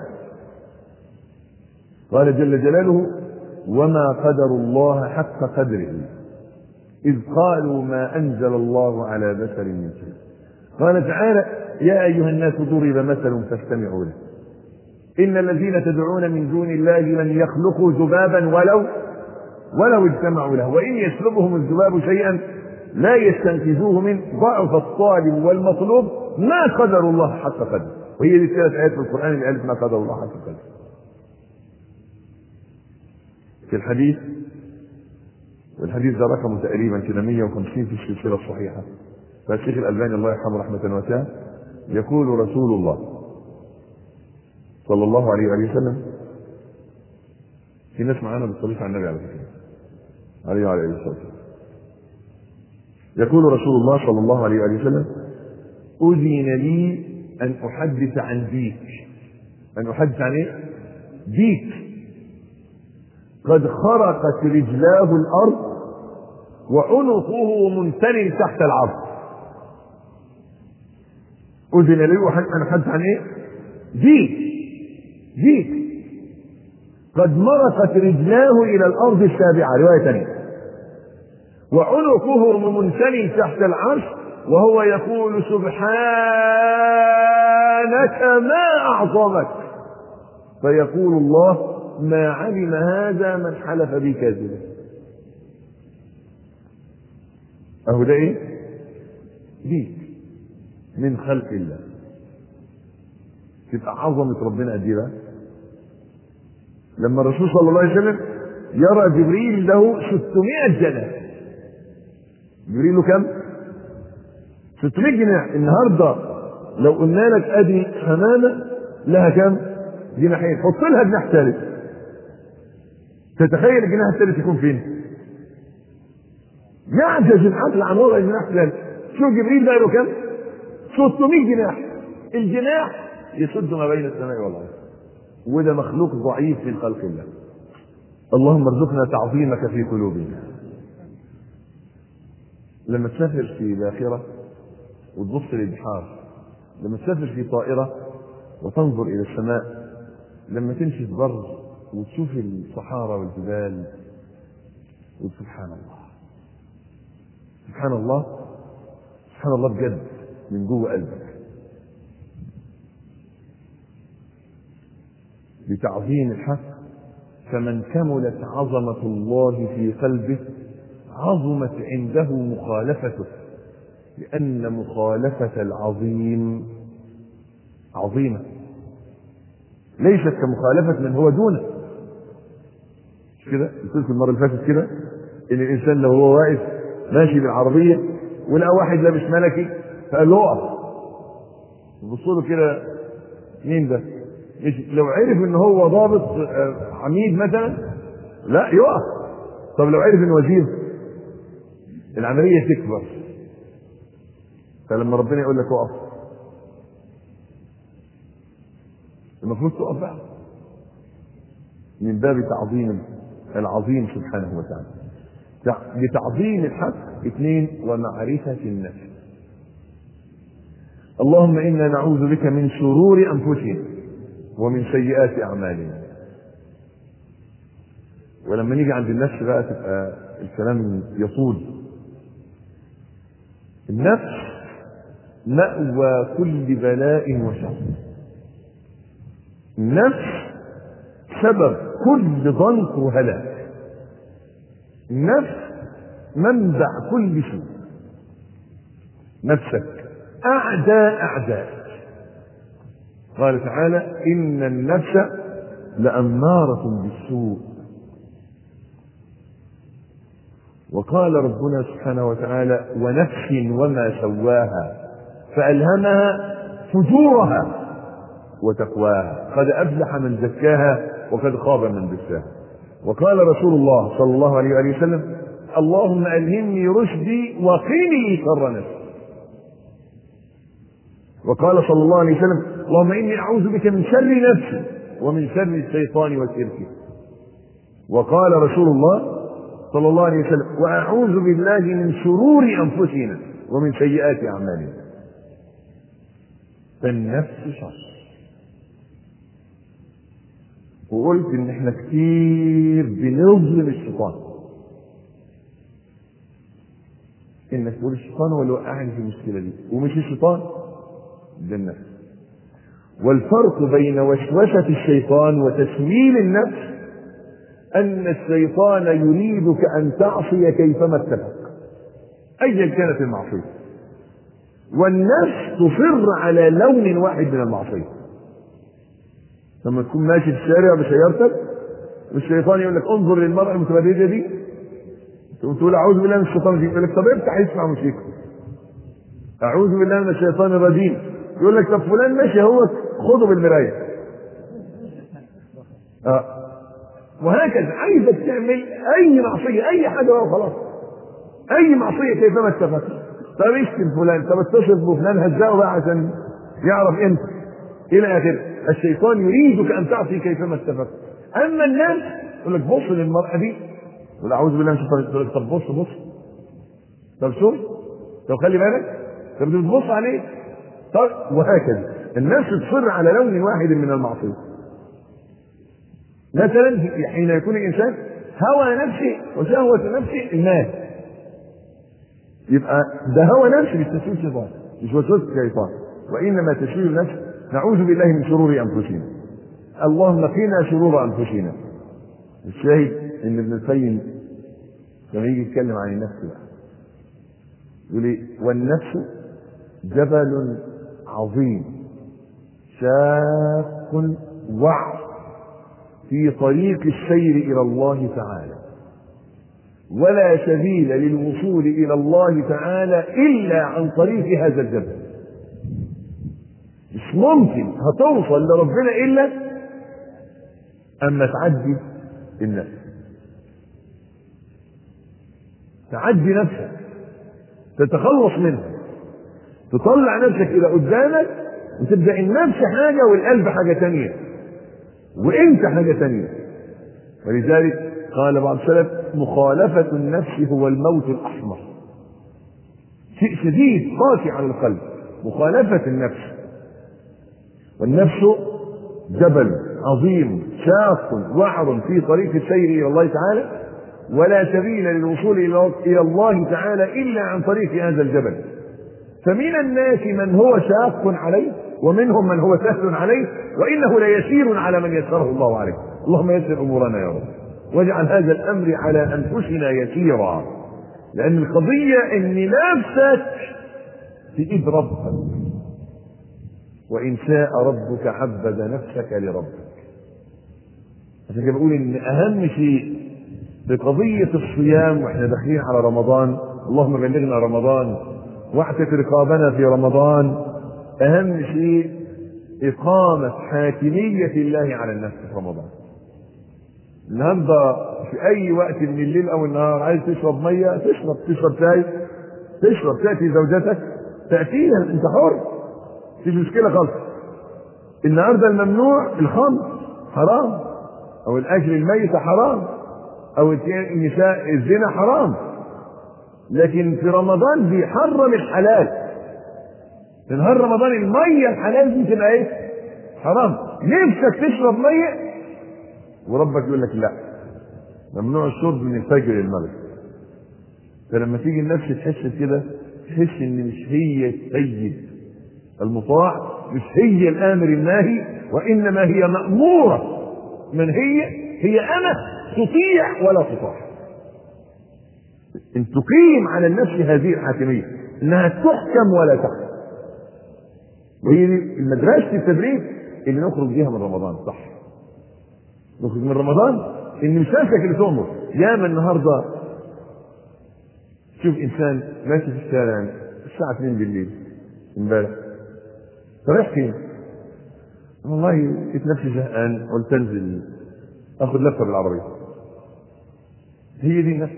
قال جل جلاله وما قدر الله حق قدره إذ قالوا ما أنزل الله على بشر من شيء قال تعالى يا أيها الناس ضرب مثل فاستمعوا له إن الذين تدعون من دون الله لن يخلقوا ذبابا ولو ولو اجتمعوا له وإن يسلبهم الذباب شيئا لا يستنقذوه منه ضعف الطالب والمطلوب ما قدر الله حق قدره وهي دي الثلاث آيات في القرآن اللي قالت ما قدر الله حق قدره في الحديث والحديث ده رقمه تقريبا كده 150 في السلسلة الصحيحة فالشيخ الألباني الله يرحمه رحمة واسعة يقول رسول الله صلى الله عليه وآله وسلم في ناس معانا بتصليش على النبي على فكرة عليه وعلى آله وسلم يقول رسول الله صلى الله عليه وآله وسلم أذن لي أن أحدث عن ديك أن أحدث عن إيه؟ ديك قد خرقت رجلاه الأرض وعنقه منتن تحت العرض أذن لي أن أحدث عن إيه؟ ديك ديك قد مرقت رجلاه إلى الأرض السابعة رواية ثانية وعنقه منثني تحت العرش وهو يقول سبحانك ما أعظمك فيقول الله ما علم هذا من حلف بي كاذبا أهو ده إيه؟ ديك من خلق الله تبقى عظمة ربنا قد ايه بقى؟ لما الرسول صلى الله عليه وسلم يرى جبريل له 600 جناح جبريل له كم؟ 600 جناح النهارده لو قلنا لك ادي حمامه لها كم؟ جناحين حط لها جناح ثالث تتخيل الجناح الثالث يكون فين؟ يعجز العقل عن وضع الجناح الثالث شوف جبريل بقى له كم؟ 600 جناح الجناح يسد ما بين السماء والارض وده مخلوق ضعيف من خلق الله اللهم ارزقنا تعظيمك في قلوبنا لما تسافر في باخره وتبص للبحار لما تسافر في طائره وتنظر الى السماء لما تمشي في بر وتشوف الصحارى والجبال سبحان الله سبحان الله سبحان الله بجد من جوه قلبك بتعظيم الحق فمن كملت عظمة الله في قلبه عظمت عنده مخالفته لأن مخالفة العظيم عظيمة ليست كمخالفة من هو دونه مش كده قلت لكم المرة اللي فاتت كده إن الإنسان لو هو واقف ماشي بالعربية ولقى واحد لابس ملكي فقال له اقف يبص له كده مين ده؟ مش لو عرف ان هو ضابط عميد مثلا لا يقف طب لو عرف ان وزير العمليه تكبر فلما ربنا يقول لك اقف المفروض تقف بقى من باب تعظيم العظيم سبحانه وتعالى لتعظيم الحق اثنين ومعرفة النفس اللهم إنا نعوذ بك من شرور أنفسنا ومن سيئات أعمالنا ولما نيجي عند النفس بقى تبقى الكلام يطول النفس مأوى كل بلاء وشر النفس سبب كل ضنك وهلاك النفس منبع كل سوء نفسك أعداء أعداء قال تعالى إن النفس لأمارة بالسوء وقال ربنا سبحانه وتعالى ونفس وما سواها فألهمها فجورها وتقواها قد أفلح من زكاها وقد خاب من دساها وقال رسول الله صلى الله عليه وآله وسلم اللهم ألهمني رشدي وقني شر نفسي وقال صلى الله عليه وسلم اللهم إني أعوذ بك من شر نفسي ومن شر الشيطان وشركه وقال رسول الله صلى الله عليه وسلم وأعوذ بالله من شرور أنفسنا ومن سيئات أعمالنا فالنفس شر وقلت ان احنا كتير بنظلم الشيطان انك تقول الشيطان هو اللي وقعني في المشكله دي ومش الشيطان ده النفس والفرق بين وسوسه الشيطان وتسويل النفس ان الشيطان يريدك ان تعصي كيفما اتفق ايا كانت المعصيه والنفس تصر على لون واحد من المعصيه لما تكون ماشي في الشارع بسيارتك والشيطان يقول لك انظر للمرأة المتبرجة دي تقوم تقول أعوذ بالله من الشيطان الرجيم يقول لك طب افتح اسمع موسيقى أعوذ بالله من الشيطان الرجيم يقول لك طب فلان ماشي اهو خده بالمراية اه وهكذا عايزك تعمل أي معصية أي حاجة وخلاص أي معصية كيفما اتفقت طب اشتم فلان طب اتصل بفلان هزقه بقى عشان يعرف انت الى اخره الشيطان يريدك ان تعصي كيفما اتفقت اما الناس يقول لك بص للمراه دي ولا اعوذ بالله من الشيطان يقول لك طب بص بص طب شوف طب خلي بالك طب بتبص عليه طب وهكذا الناس تصر على لون واحد من المعصيه مثلا حين يكون الانسان هوى نفسه وشهوه نفسه المال يبقى ده هوى نفسه مش تسويل شيطان مش وسوسه شيطان وانما تسويل النفس نعوذ بالله من شرور انفسنا اللهم قنا شرور انفسنا الشاهد ان ابن القيم لما يجي يتكلم عن النفس بقى يقول ايه والنفس جبل عظيم شاق وعر في طريق السير الى الله تعالى ولا سبيل للوصول الى الله تعالى الا عن طريق هذا الجبل مش ممكن هتوصل لربنا الا اما تعدي النفس تعدي نفسك تتخلص منها تطلع نفسك الى قدامك وتبدا النفس حاجه والقلب حاجه تانية وانت حاجه تانية ولذلك قال بعض السلف مخالفة النفس هو الموت الأحمر شيء شديد قاسي على القلب مخالفة النفس والنفس جبل عظيم شاق وعر في طريق السير إلى الله تعالى ولا سبيل للوصول إلى الله تعالى إلا عن طريق هذا الجبل فمن الناس من هو شاق عليه ومنهم من هو سهل عليه وإنه ليسير على من يسره الله عليه اللهم يسر أمورنا يا رب واجعل هذا الامر على انفسنا يسيرا لان القضيه ان نفسك في ايد ربك وان شاء ربك عبد نفسك لربك عشان كده بقول ان اهم شيء في قضيه الصيام واحنا داخلين على رمضان اللهم بلغنا رمضان واعتق رقابنا في رمضان اهم شيء اقامه حاكميه الله على النفس في رمضان النهارده في اي وقت من الليل او النهار عايز تشرب ميه تشرب تشرب شاي تشرب تاتي زوجتك تاتيها انت حر مفيش مشكله خالص النهارده الممنوع الخمر حرام او الاكل الميت حرام او النساء الزنا حرام لكن في رمضان بيحرم الحلال في نهار رمضان الميه الحلال دي تبقى ايه حرام نفسك تشرب ميه وربك يقول لك لا ممنوع الشرب من الفجر للمغرب فلما تيجي النفس تحس كده تحس ان مش هي السيد المطاع مش هي الامر الناهي وانما هي ماموره من هي هي انا تطيع ولا تطاع ان تقيم على النفس هذه الحاكميه انها تحكم ولا تحكم وهي دي مدرسه التدريب اللي نخرج بيها من رمضان صح نخرج من رمضان ان مش نفسك اللي تؤمر ياما النهارده شوف انسان ماشي في الشارع الساعه 2 بالليل امبارح رايح فين؟ والله لقيت نفسي زهقان قلت انزل اخذ لفه بالعربيه هي دي النفس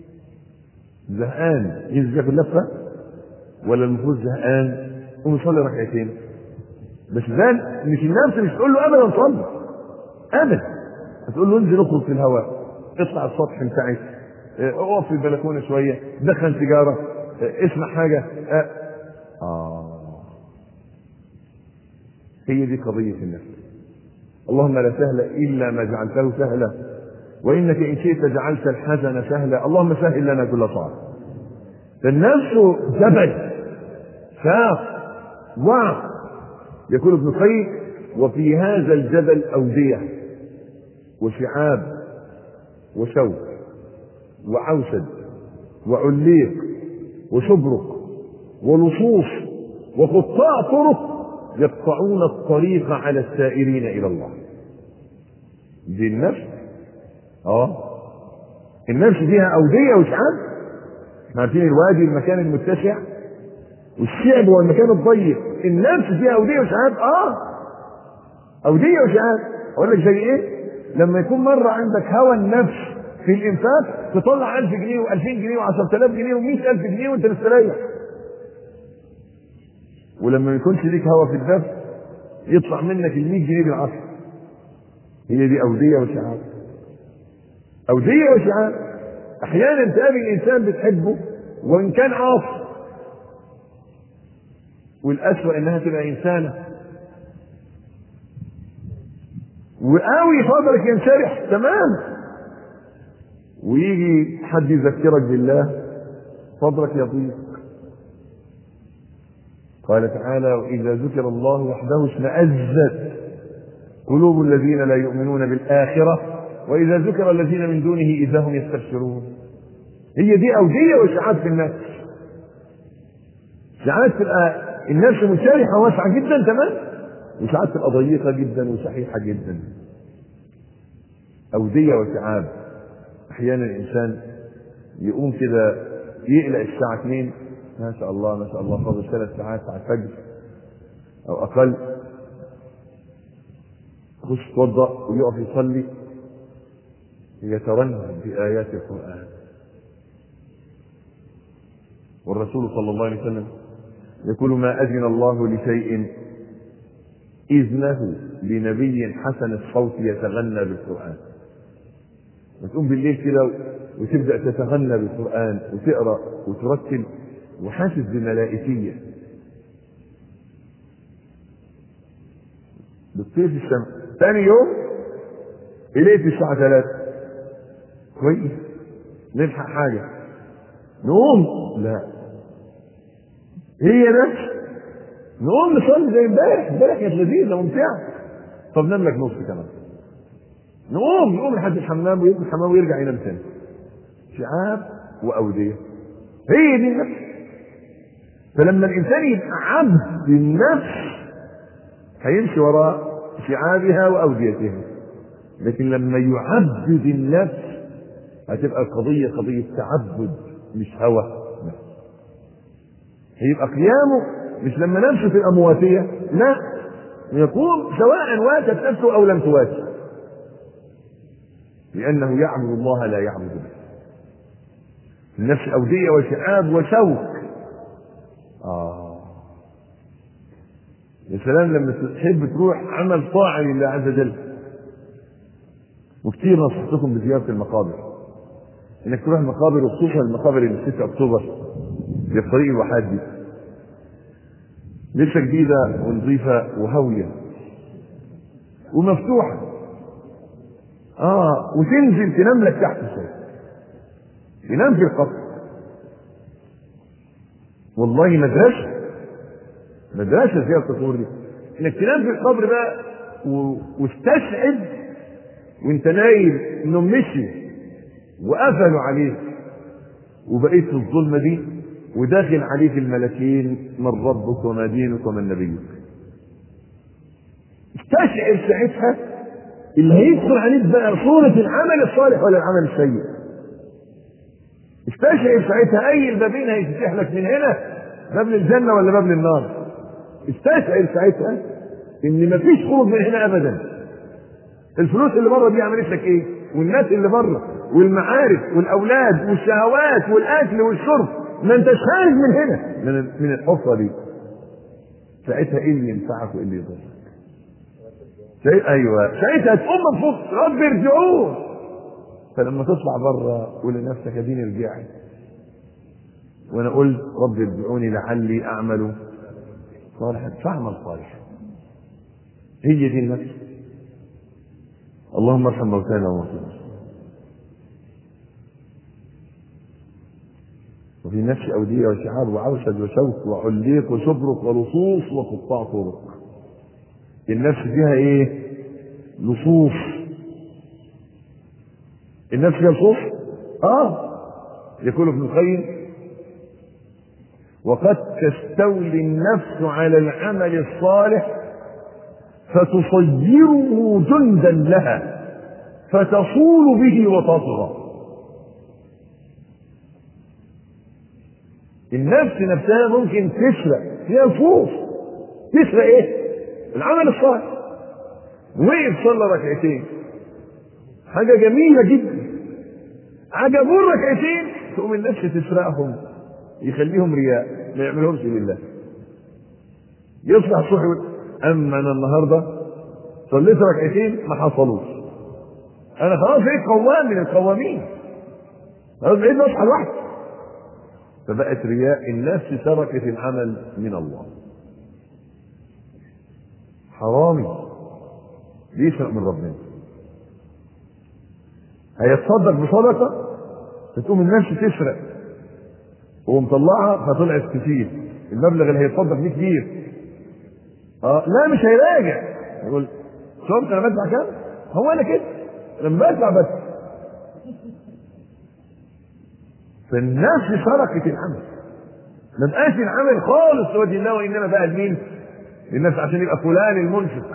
زهقان ينزل ياخد لفه ولا المفروض زهقان قوم يصلي ركعتين بس ده مش النفس مش تقول له ابدا صلي ابدا هتقول له انزل اخرج في الهواء اطلع السطح بتاعك اقف في البلكونه شويه دخن سيجاره اسمع حاجه اه هي دي قضيه النفس اللهم لا سهل الا ما جعلته سهلا وانك ان شئت جعلت الحزن سهلا اللهم سهل لنا كل صعب فالنفس جبل شاق وعق يقول ابن القيم وفي هذا الجبل اوديه وشعاب وشوك وعوسد وعليق وشبرق ولصوص وقطاع طرق يقطعون الطريق على السائرين الى الله دي النفس اه النفس فيها اوديه وشعاب احنا عارفين الوادي المكان المتسع والشعب هو المكان الضيق النفس فيها اوديه وشعاب اه اوديه وشعاب اقول لك زي ايه لما يكون مره عندك هوى النفس في الانفاق تطلع 1000 جنيه و2000 جنيه و10000 جنيه و100000 جنيه وانت مستريح ولما ما يكونش ليك هوى في الدفع يطلع منك ال 100 جنيه بالعشر هي دي اوديه وشعاب اوديه وشعاب احيانا تقابل انسان بتحبه وان كان عاصي والاسوأ انها تبقى انسانه وقوي صدرك ينشرح تمام ويجي حد يذكرك بالله صدرك يضيق قال تعالى واذا ذكر الله وحده اشمأزت قلوب الذين لا يؤمنون بالاخره واذا ذكر الذين من دونه اذا هم يستبشرون هي دي اوديه واشعاعات في النفس ساعات تبقى النفس منشرحه واسعه جدا تمام وساعات تبقى ضيقه جدا وشحيحه جدا اوديه وشعاب احيانا الانسان يقوم كده يقلق الساعه 2 ما شاء الله ما شاء الله فاضل ثلاث ساعات على الفجر او اقل يخش يتوضا ويقف يصلي يترنم بايات القران والرسول صلى الله عليه وسلم يقول ما اذن الله لشيء اذنه لنبي حسن الصوت يتغنى بالقران وتقوم بالليل كده وتبدا تتغنى بالقران وتقرا وترتل وحاسس بملائكيه بتطير في السماء ثاني يوم إليت الساعة ثلاثة كويس نلحق حاجة نقوم لا هي نفس نقوم نصلي زي امبارح امبارح كانت لذيذة ممتعة طب نام لك نص كمان نقوم نقوم لحد الحمام ويدخل الحمام ويرجع ينام تاني شعاب وأودية هي دي النفس فلما الإنسان يبقى عبد النفس هيمشي وراء شعابها وأوديتها لكن لما يعبد النفس هتبقى القضية قضية تعبد مش هوى هيبقى قيامه مش لما نفسه تبقى مواتية لا يقوم سواء واتت نفسه أو لم تواتي لأنه يعبد الله لا يعبد به النفس أودية وشعاب وشوك آه يا سلام لما تحب تروح عمل طاعة لله عز وجل وكتير نصحتكم بزيارة المقابر انك تروح المقابر وخصوصا المقابر اللي في 6 اكتوبر اللي في طريق الواحات دي لسه جديدة ونظيفة وهاوية ومفتوحة اه وتنزل تنام لك تحت شوية تنام في القبر والله مدرسة مدرسة زي القصور دي انك تنام في القبر بقى و... واستسعد وانت نايم انهم مشي وقفلوا عليك وبقيت في الظلمة دي وداخل عليك الملكين من ربك وما دينك ومن نبيك استشعر ساعتها اللي هيدخل عليك بقى صورة العمل الصالح ولا العمل السيء استشعر ساعتها اي البابين هيتفتح لك من هنا باب للجنة ولا باب للنار استشعر ساعتها ان مفيش خروج من هنا ابدا الفلوس اللي بره دي عملت لك ايه والناس اللي بره والمعارف والاولاد والشهوات والاكل والشرب ما انتش خارج من هنا من من الحفره دي ساعتها ايه اللي ينفعك وايه اللي يضرك ساعتها ايوه ساعتها تقوم من فوق رب ارجعون فلما تطلع بره قول لنفسك اديني رجعت وانا قلت رب ارجعوني لعلي اعمل صالحا فاعمل صالحا هي دي النفس اللهم ارحم موتانا وموتانا وفي نفس أودية وشعاب وعوسد وشوك وعليق وشبرك ولصوص وقطاع طرق النفس فيها ايه لصوص النفس فيها لصوص اه يقول ابن القيم وقد تستولي النفس على العمل الصالح فتصيره جندا لها فتصول به وتطغى النفس نفسها ممكن تسرق فيها نفوس تسرق ايه العمل الصالح وقف صلى ركعتين حاجه جميله جدا عجبوه الركعتين تقوم النفس تسرقهم يخليهم رياء ما يعملهمش لله يصبح الصبح يقول اما انا النهارده صليت ركعتين ما حصلوش انا خلاص بقيت قوام من القوامين خلاص بقيت بصحى لوحدي فبقت رياء النفس تركت العمل من الله حرامي بيسرق من ربنا هيتصدق بصدقه فتقوم النفس تسرق ومطلعها فطلعت كتير المبلغ اللي هيتصدق بيه كبير اه لا مش هيراجع يقول شفت انا بدفع كام؟ هو انا كده لما بدفع بس فالنفس تركت العمل ما بقاش العمل خالص لوجه الله وانما بقى لمين؟ للناس عشان يبقى فلان المنفق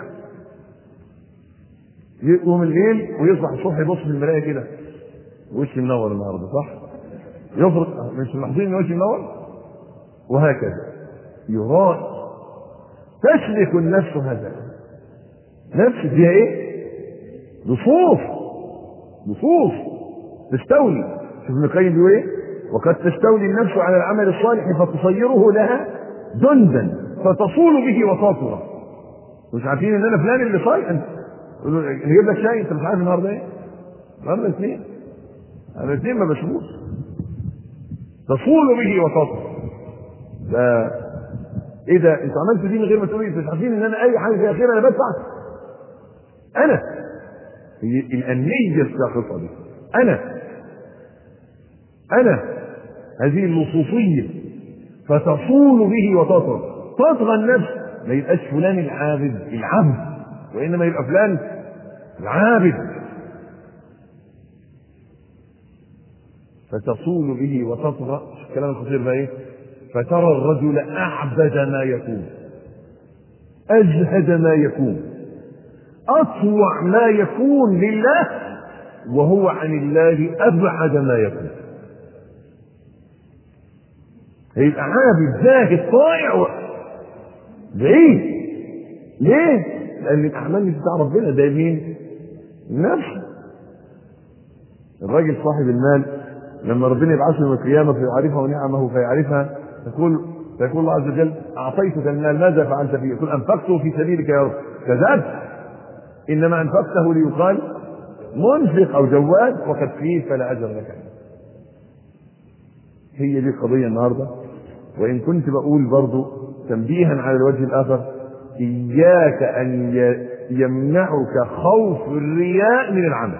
يقوم الليل ويصبح الصبح يبص في المرايه كده وشي منور النهارده صح؟ يفرق مش ملاحظين ان وشي منور؟ وهكذا يرائي تسلك النفس هذا نفس فيها ايه؟ لصوص لصوص تستولي شوف ابن القيم بيقول ايه؟ وقد تستولي النفس على العمل الصالح فتصيره لها جندا فتصول به وتطغى مش عارفين ان انا فلان اللي صايع انت نجيب لك شاي انت مش عارف النهارده ايه؟ النهارده اثنين انا الاثنين ما بشوفوش تصول به وتطغى ده ايه ده انتوا عملتوا دي من غير ما تقولوا انتوا مش عارفين ان انا اي حاجه في اخرها انا بدفع انا هي الانيه الساقطه دي انا انا هذه اللصوصيه فتصول به وتطغى تطغى النفس ما يبقاش فلان العابد العبد وانما يبقى فلان العابد فتصول به وتطغى الكلام الخطير بقى ايه فترى الرجل اعبد ما يكون اجهد ما يكون اطوع ما يكون لله وهو عن الله ابعد ما يكون هيبقى عابد زاهد طائع بعيد ليه؟ لأن الأعمال مش بتاع ربنا ده مين؟ النفس الراجل صاحب المال لما ربنا يبعثه يوم القيامة فيعرفها ونعمه فيعرفها يقول فيقول الله عز وجل أعطيتك المال ماذا فعلت فيه؟ يقول أنفقته في سبيلك يا رب كذبت إنما أنفقته ليقال منفق او جواد فقد فيه فلا اجر لك عليه. هي دي القضيه النهارده وان كنت بقول برضو تنبيها على الوجه الاخر اياك ان ي- يمنعك خوف الرياء من العمل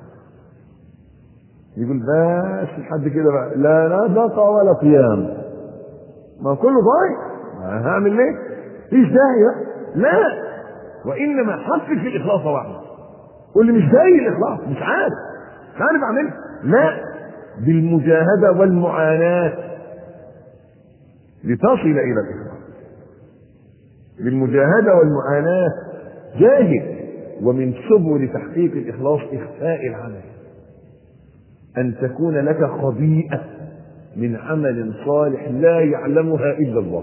يقول بس لحد كده بقى لا نفقه ولا قيام ما كله ضايع هعمل ليه؟ مفيش داعي بقى لا وانما حقق في الاخلاص وحده قول لي مش زي الاخلاص مش عارف مش عارف اعملها لا بالمجاهده والمعاناه لتصل الى الاخلاص بالمجاهده والمعاناه جاهد ومن سبل تحقيق الاخلاص اخفاء العمل ان تكون لك خبيئه من عمل صالح لا يعلمها الا الله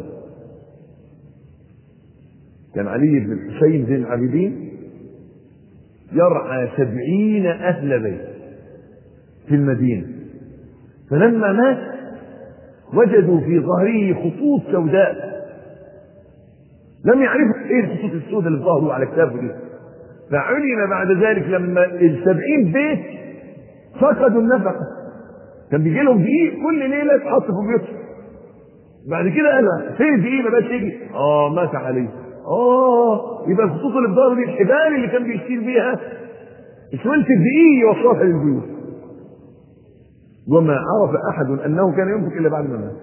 كان علي بن الحسين زين العابدين يرعى سبعين أهل بيت في المدينة فلما مات وجدوا في ظهره خطوط سوداء لم يعرفوا ايه الخطوط السوداء اللي ظهروا على كتافه دي فعلم بعد ذلك لما السبعين بيت فقدوا النفقة كان بيجي لهم دقيق كل ليلة تحط في بيوتهم بعد كده قال فين الدقيق ما بقاش يجي اه مات عليه اه يبقى الخطوط اللي في ظهره دي الحبال اللي كان بيشيل بيها اسمنت الدقيق يوصلها للبيوت وما عرف احد انه كان ينفق الا بعد ما مات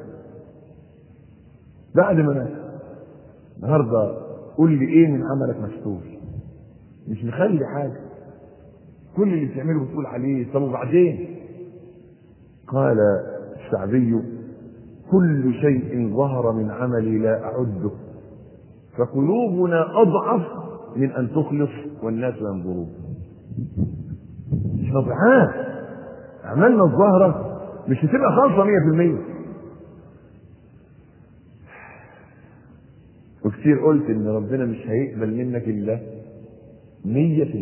بعد ما مات النهارده قول لي ايه من عملك مستور مش مخلي حاجه كل اللي بتعمله بتقول عليه طب وبعدين قال الشعبي كل شيء ظهر من عملي لا اعده فقلوبنا اضعف من ان تخلص والناس ينظرون مش نضعان عملنا الظاهره مش هتبقى خالصه 100% وكتير قلت ان ربنا مش هيقبل منك الا 100%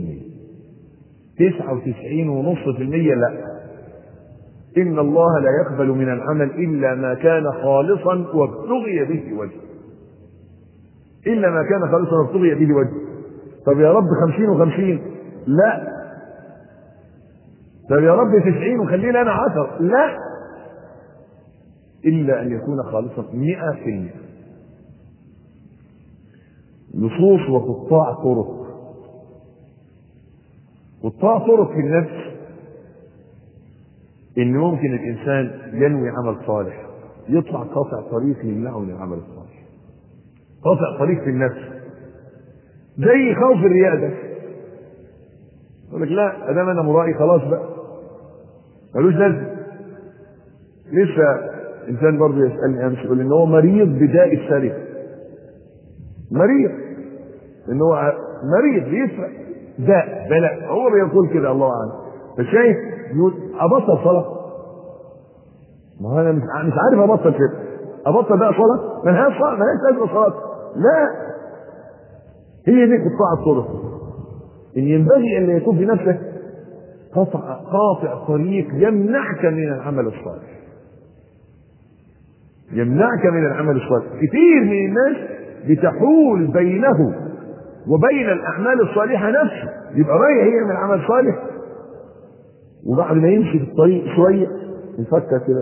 99 ونص في المية لا إن الله لا يقبل من العمل إلا ما كان خالصا وابتغي به وجهه إلا ما كان خالصا وابتغي به وجهه طب يا رب خمسين وخمسين لا طب يا رب تسعين وخليني أنا عشر لا إلا أن يكون خالصا مئة في المئة نصوص وقطاع طرق قطاع طرق في النفس ان ممكن الانسان ينوي عمل صالح يطلع قاطع طريق يمنعه من العمل الصالح قاطع طريق في النفس زي خوف الرياء ده يقول لك لا ادام انا مرائي خلاص بقى ملوش لازمه لسه انسان برضه يسالني امس يقول ان هو مريض بداء السرقه مريض ان هو مريض بيسرق داء بلاء هو بيقول كده الله اعلم فشايف يقول ابطل صلاه ما هو انا مش مش عارف ابطل كده ابطل بقى صلاه ما لهاش صلاه ما لهاش لازمه صلاه لا هي دي قطاع الطرق ان ينبغي ان يكون في نفسك قطع قاطع طريق يمنعك من العمل الصالح يمنعك من العمل الصالح كثير من الناس بتحول بينه وبين الاعمال الصالحه نفسه يبقى رايح يعمل عمل صالح وبعد ما يمشي في الطريق شويه يفكر كده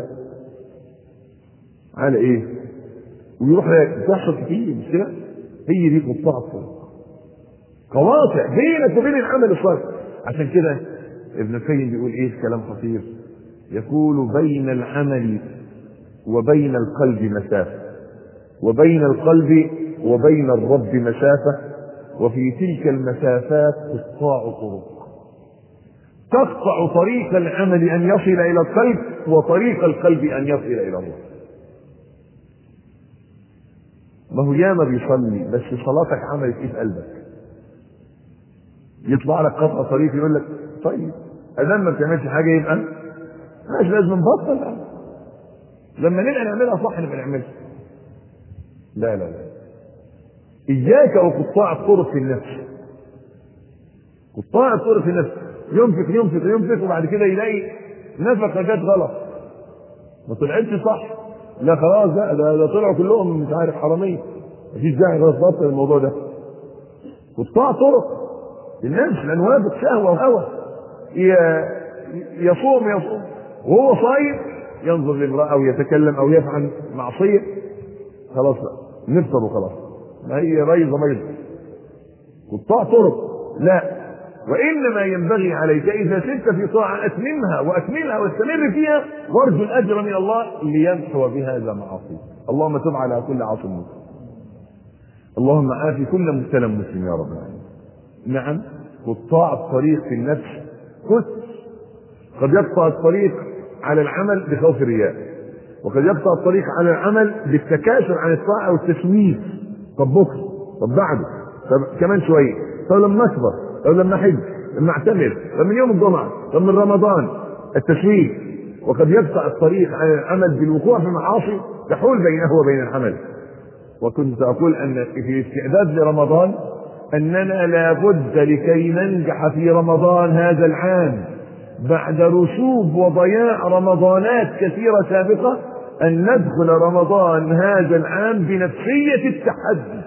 على ايه ويروح بتحصل كتير مش كده هي دي قطاع الطريق قواطع بينك وبين العمل الصالح عشان كده ابن القيم بيقول ايه كلام خطير يقول بين العمل وبين القلب مسافه وبين القلب وبين الرب مسافه وفي تلك المسافات قطاع طرق تقطع طريق العمل ان يصل الى القلب وطريق القلب ان يصل الى الله ما هو ياما بيصلي بس صلاتك عملت ايه في قلبك يطلع لك قطع طريق يقول لك طيب ادام ما بتعملش حاجه يبقى مش لازم نبطل بقى. لما نبقى نعملها صح نبقى نعملها لا لا لا اياك وقطاع الطرق في النفس قطاع الطرق في النفس ينفق ينفق ينفق وبعد كده يلاقي نفقه جت غلط ما طلعتش صح لا خلاص بقى ده, ده طلعوا كلهم مش عارف حراميه مفيش داعي خلاص بطل الموضوع ده قطاع طرق النفس لان وافق شهوه وهوى ي- يصوم يصوم وهو صايم ينظر لامرأة أو يتكلم أو يفعل معصية خلاص بقى نفطر وخلاص ما هي بيضة بيضة قطاع طرق لا وإنما ينبغي عليك إذا سرت في طاعة أتممها وأكملها واستمر فيها وارجو الأجر من الله ليمحو بهذا معاصيك اللهم تب على كل عاصم مسلم اللهم عافي كل مبتلى مسلم يا رب العالمين نعم قطاع الطريق في النفس كثر قد يقطع الطريق على العمل بخوف الرياء وقد يقطع الطريق على العمل بالتكاسل عن الطاعة والتسويف طب بكره طب بعده طب كمان شوية طب لما أكبر طب لما أحج لما أعتمر طب من يوم الجمعة طب من رمضان التسويف وقد يقطع الطريق عن العمل بالوقوع في المعاصي تحول بينه وبين العمل وكنت أقول أن في استعداد لرمضان أننا لابد لكي ننجح في رمضان هذا العام بعد رسوب وضياع رمضانات كثيرة سابقة أن ندخل رمضان هذا العام بنفسية التحدي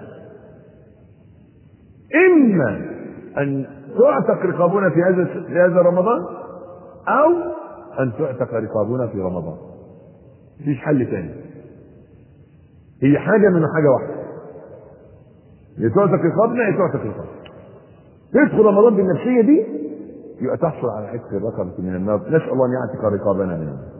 إما أن تعتق رقابنا في هذا في هذا رمضان أو أن تعتق رقابنا في رمضان مفيش حل تاني هي حاجة من حاجة واحدة يا تعتق رقابنا يا تعتق رقابنا تدخل رمضان بالنفسية دي يبقى تحصل على عتق الرقبة من النار نسأل الله أن يعتق رقابنا من النار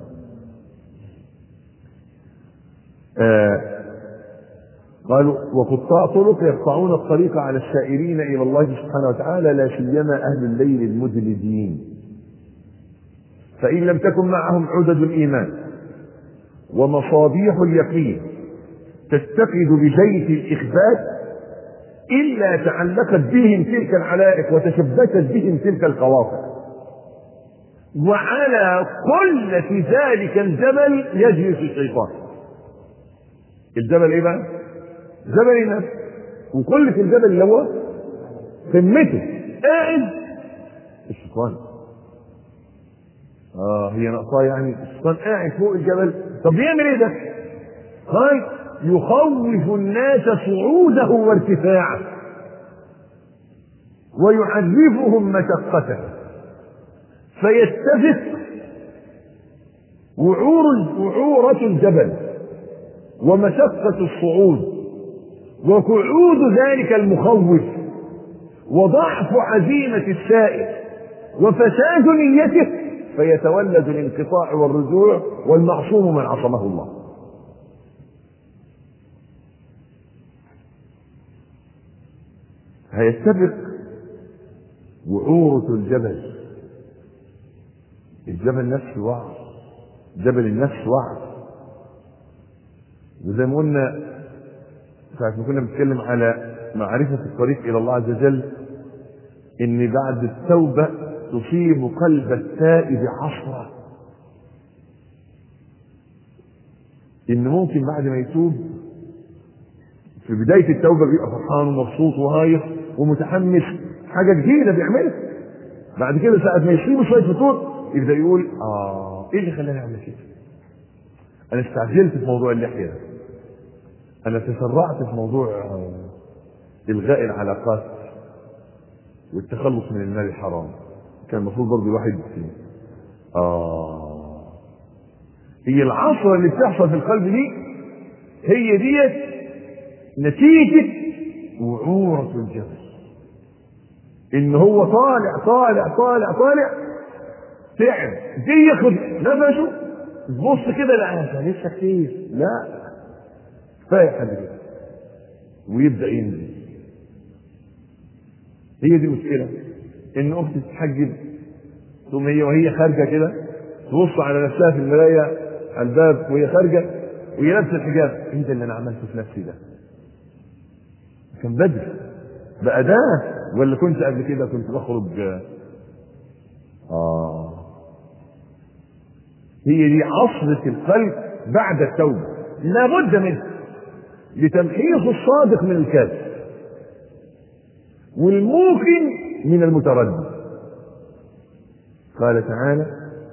آه قالوا وقطاع طرق يقطعون الطريق على السائرين إلى الله سبحانه وتعالى لا سيما أهل الليل المدلجين فإن لم تكن معهم عدد الإيمان ومصابيح اليقين تتقد بزيت الإخبات إلا تعلقت بهم تلك العلائق وتشبثت بهم تلك القواطع وعلى كل ذلك الجبل يجلس الشيطان الجبل ايه بقى؟ جبل النفس وكل في الجبل اللي هو قمته قاعد الشيطان اه هي ناقصاه يعني الشيطان قاعد فوق الجبل طب بيعمل ايه ده؟ قال يخوف الناس صعوده وارتفاعه ويعرفهم مشقته فيتفق وعور وعورة الجبل ومشقة الصعود وقعود ذلك المخوف وضعف عزيمة السائر وفساد نيته فيتولد الانقطاع والرجوع والمعصوم من عصمه الله هيتفق وعورة الجبل الجبل نفسه وعر جبل النفس وعر وزي ما قلنا ساعة ما كنا بنتكلم على معرفة الطريق إلى الله عز وجل إن بعد التوبة تصيب قلب التائب حسرة إن ممكن بعد ما يتوب في بداية التوبة بيبقى فرحان ومبسوط وهايص ومتحمس حاجة جديدة بيعملها بعد كده ساعة ما يصيبه شوية فتور يبدأ يقول آه إيه اللي خلاني أعمل كده؟ أنا استعجلت في موضوع اللحية ده أنا تسرعت في موضوع آه، إلغاء العلاقات والتخلص من المال الحرام كان المفروض برضه الواحد آه هي العصرة اللي بتحصل في القلب دي هي ديت نتيجة وعورة الجبل إن هو طالع طالع طالع طالع تعب جه ياخد نفسه تبص كده لا لسه كتير لا كفايه حد كده ويبدا ينزل هي دي مشكله ان اختي تتحجب ثم هي وهي خارجه كده تبص على نفسها في المرايه على الباب وهي خارجه وهي لابسه الحجاب ايه ده اللي انا عملته في نفسي ده كان بدري بقى ده ولا كنت قبل كده كنت بخرج اه هي دي عصرة القلب بعد التوبة لابد منها لتمحيص الصادق من الكاذب والموقن من المتردد قال تعالى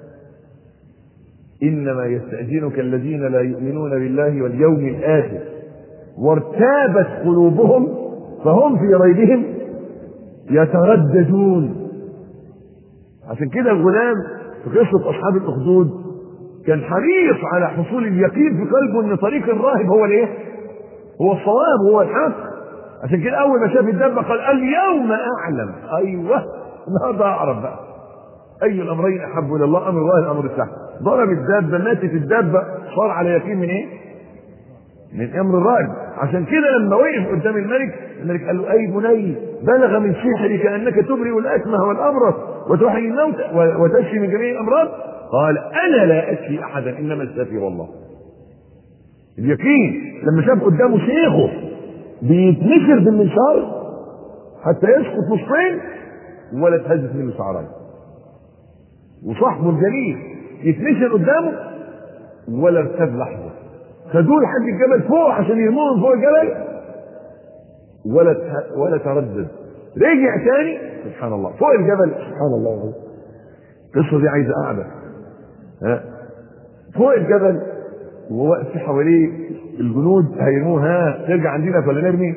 انما يستاذنك الذين لا يؤمنون بالله واليوم الاخر وارتابت قلوبهم فهم في ريبهم يترددون عشان كده الغلام في قصة أصحاب الأخدود كان حريص على حصول اليقين في قلبه ان طريق الراهب هو الايه؟ هو الصواب هو الحق عشان كده اول ما شاف الدابه قال اليوم اعلم ايوه النهارده اعرف بقى اي الامرين احب الى الله امر الله الامر السهل ضرب الدابه ماتت الدابه صار على يقين من ايه؟ من امر الراهب عشان كده لما وقف قدام الملك الملك قال له اي بني بلغ من سحرك انك تبرئ الاكمه والابرص وتحيي الموت وتشفي من جميع الامراض قال انا لا اشفي احدا انما الشافي والله اليقين لما شاف قدامه شيخه بيتنشر بالمنشار حتى يسقط نصفين ولا تهزت منه شعرين وصاحبه الجليل يتنشر قدامه ولا ارتاب لحظه خدوه لحد الجبل فوق عشان يرموه فوق الجبل ولا ولا تردد رجع تاني سبحان الله فوق الجبل سبحان الله القصه دي عايزه قاعده ها فوق الجبل وواقف حواليه الجنود هيرموه ها ترجع عندنا فلا نرمي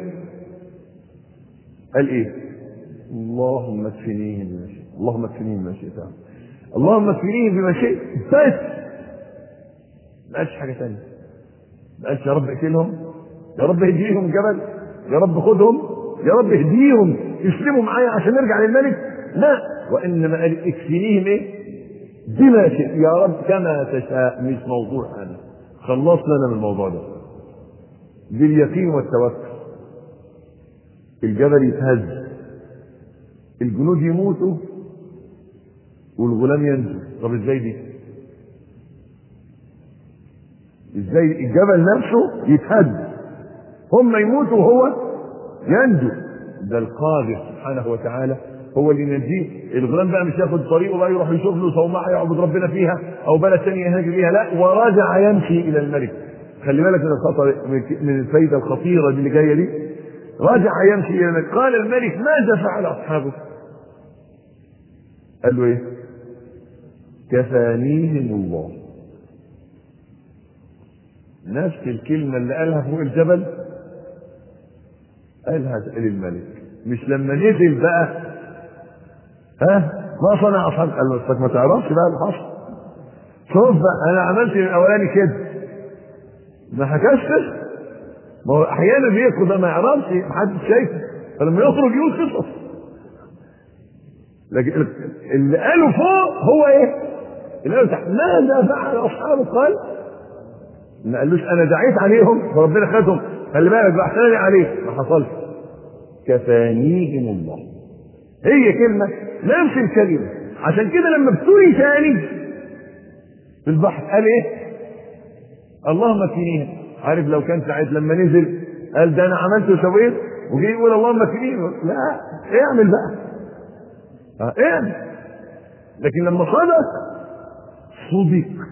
قال ايه اللهم اكفنيهم بما شئت اللهم اكفنيهم بما شئت اللهم اكفنيهم بما شئت بس ما قالش حاجه ثانيه ما قالش يا رب اقتلهم يا رب اهديهم الجبل يا رب خدهم يا رب اهديهم يسلموا معايا عشان نرجع للملك لا وانما قال اكفنيهم ايه بما شئت يا رب كما تشاء مش موضوع انا خلص لنا من الموضوع ده باليقين والتوكل الجبل يتهز الجنود يموتوا والغلام ينجو طب ازاي دي ازاي الجبل نفسه يتهز هم يموتوا وهو ينجو ده القادر سبحانه وتعالى هو اللي ينجيه الغلام بقى مش ياخد طريقه بقى يروح يشوف له صومعه يعبد ربنا فيها او بلد ثانيه يهاجر فيها لا ورجع يمشي الى الملك خلي بالك من الخطر من الفايده الخطيره دي اللي جايه دي رجع يمشي الى الملك قال الملك ماذا فعل اصحابه قال له ايه كفانيهم الله نفس الكلمه اللي قالها فوق الجبل قالها للملك مش لما نزل بقى ها ما صنع اصحاب قال له ما تعرفش بقى اللي حصل شوف بقى انا عملت الاولاني كده ما حكاش ما هو احيانا بيدخل ده ما يعرفش محدش شايفه فلما يخرج يقول قصص لكن اللي قاله فوق هو ايه؟ اللي قاله تحت ماذا فعل اصحابه قال ما قالوش انا دعيت عليهم فربنا خدهم خلي بالك بقى احسن عليه ما حصلش كفانيهم الله هي كلمه نفس الكلمه عشان كده لما ابتلي ثاني في البحر قال ايه؟ اللهم اكفنيهم عارف لو كان ساعة لما نزل قال ده انا عملت وسويت وجي يقول اللهم اكفنيهم لا اعمل بقى اه اعمل لكن لما صدق صدق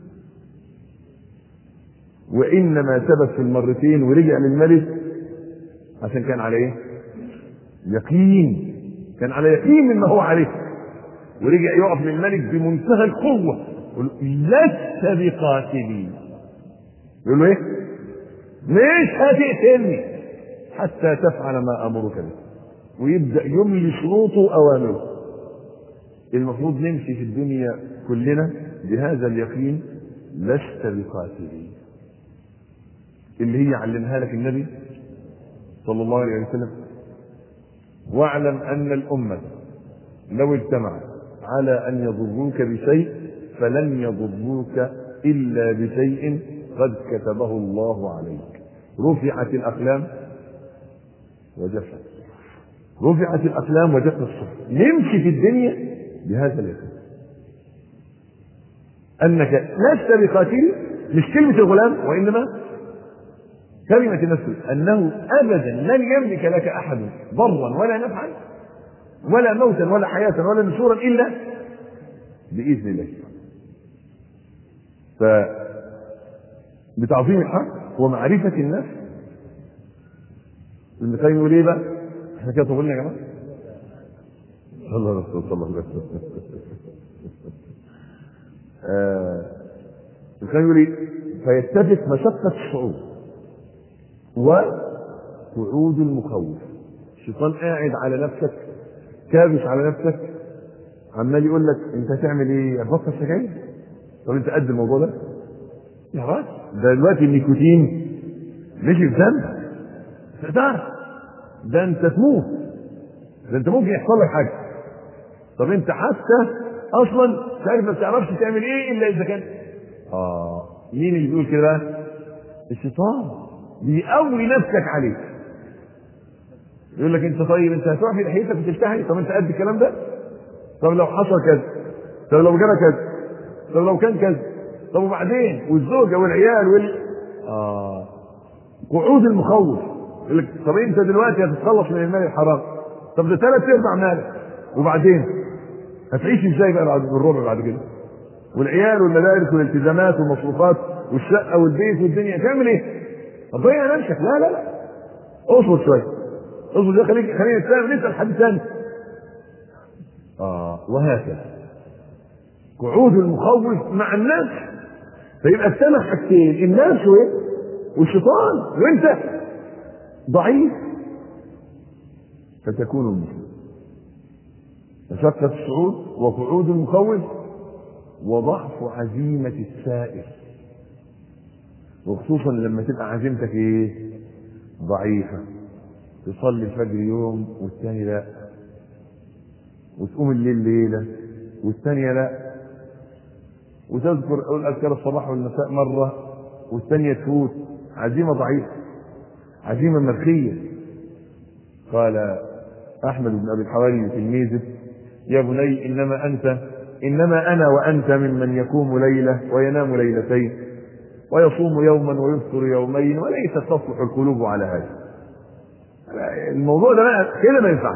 وانما ثبت في المرتين ورجع للملك عشان كان على ايه؟ يقين كان على يقين مما هو عليه ورجع يقف للملك بمنتهى القوه يقول لست بقاتلي يقول له ايه؟ مش هتقتلني حتى تفعل ما امرك به ويبدا يملي شروطه واوامره المفروض نمشي في الدنيا كلنا بهذا اليقين لست بقاتلي اللي هي علمها لك النبي صلى الله عليه وسلم واعلم ان الامه لو اجتمعت على ان يضروك بشيء فلن يضروك الا بشيء قد كتبه الله عليك رفعت الاقلام وجفت رفعت الاقلام وجفت الصحف نمشي في الدنيا بهذا اليقين انك لست بقاتل مش كلمه الغلام وانما كلمة النفس أنه أبدا لن يملك لك أحد ضرا ولا نفعا ولا موتا ولا حياة ولا نشورا إلا بإذن الله ف بتعظيم الحق ومعرفة النفس ابن القيم يقول ايه بقى؟ احنا كده طولنا يا جماعة؟ صلى الله عليه وسلم صلى الله عليه وسلم ابن القيم يقول ايه؟ فيتفق مشقة الصعود وقعود المخوف الشيطان قاعد على نفسك كابس على نفسك عمال يقول لك انت هتعمل ايه؟ هتبطل سجاير؟ طب انت قد الموضوع ده؟ يا راجل ده دلوقتي النيكوتين مشي في دمك تقدر ده انت تموت ده انت ممكن يحصل لك حاجه طب انت حتى اصلا شايف ما بتعرفش تعمل ايه الا اذا كان اه مين اللي بيقول كده بقى؟ الشيطان بيقوي نفسك عليك يقول لك انت طيب انت هتروح في لحيتك وتلتحي طب انت قد الكلام ده؟ طب لو حصل كذا طب لو جرى كذا طب لو كان كذا طب وبعدين والزوجه والعيال وال اه قعود المخوف يقول لك طب انت دلوقتي هتتخلص من المال الحرام طب ده ثلاث ارباع مالك وبعدين هتعيش ازاي بقى بعد بالربع بعد كده والعيال والمدارس والالتزامات والمصروفات والشقه والبيت والدنيا تعمل ايه؟ هتضيع نفسك لا لا لا اصبر شويه اصبر شويه خليك خلينا نتفاهم نسال حد ثاني اه وهكذا قعود المخوف مع الناس فيبقى السمع حاجتين الناس وايه؟ والشيطان وانت ضعيف فتكون المسلم مشقة الصعود وقعود المخوف وضعف عزيمة السائر وخصوصا لما تبقى عزيمتك ايه ضعيفة تصلي الفجر يوم والتاني لا وتقوم الليل ليلة والثانية لا وتذكر أقول أذكار الصباح والمساء مرة والثانية تفوت عزيمة ضعيفة عزيمة مرخية قال أحمد بن أبي الحواري لتلميذه يا بني إنما أنت إنما أنا وأنت ممن يقوم ليلة وينام ليلتين ويصوم يوما ويفطر يومين وليست تصلح القلوب على هذا الموضوع ده بقى كده ما ينفعش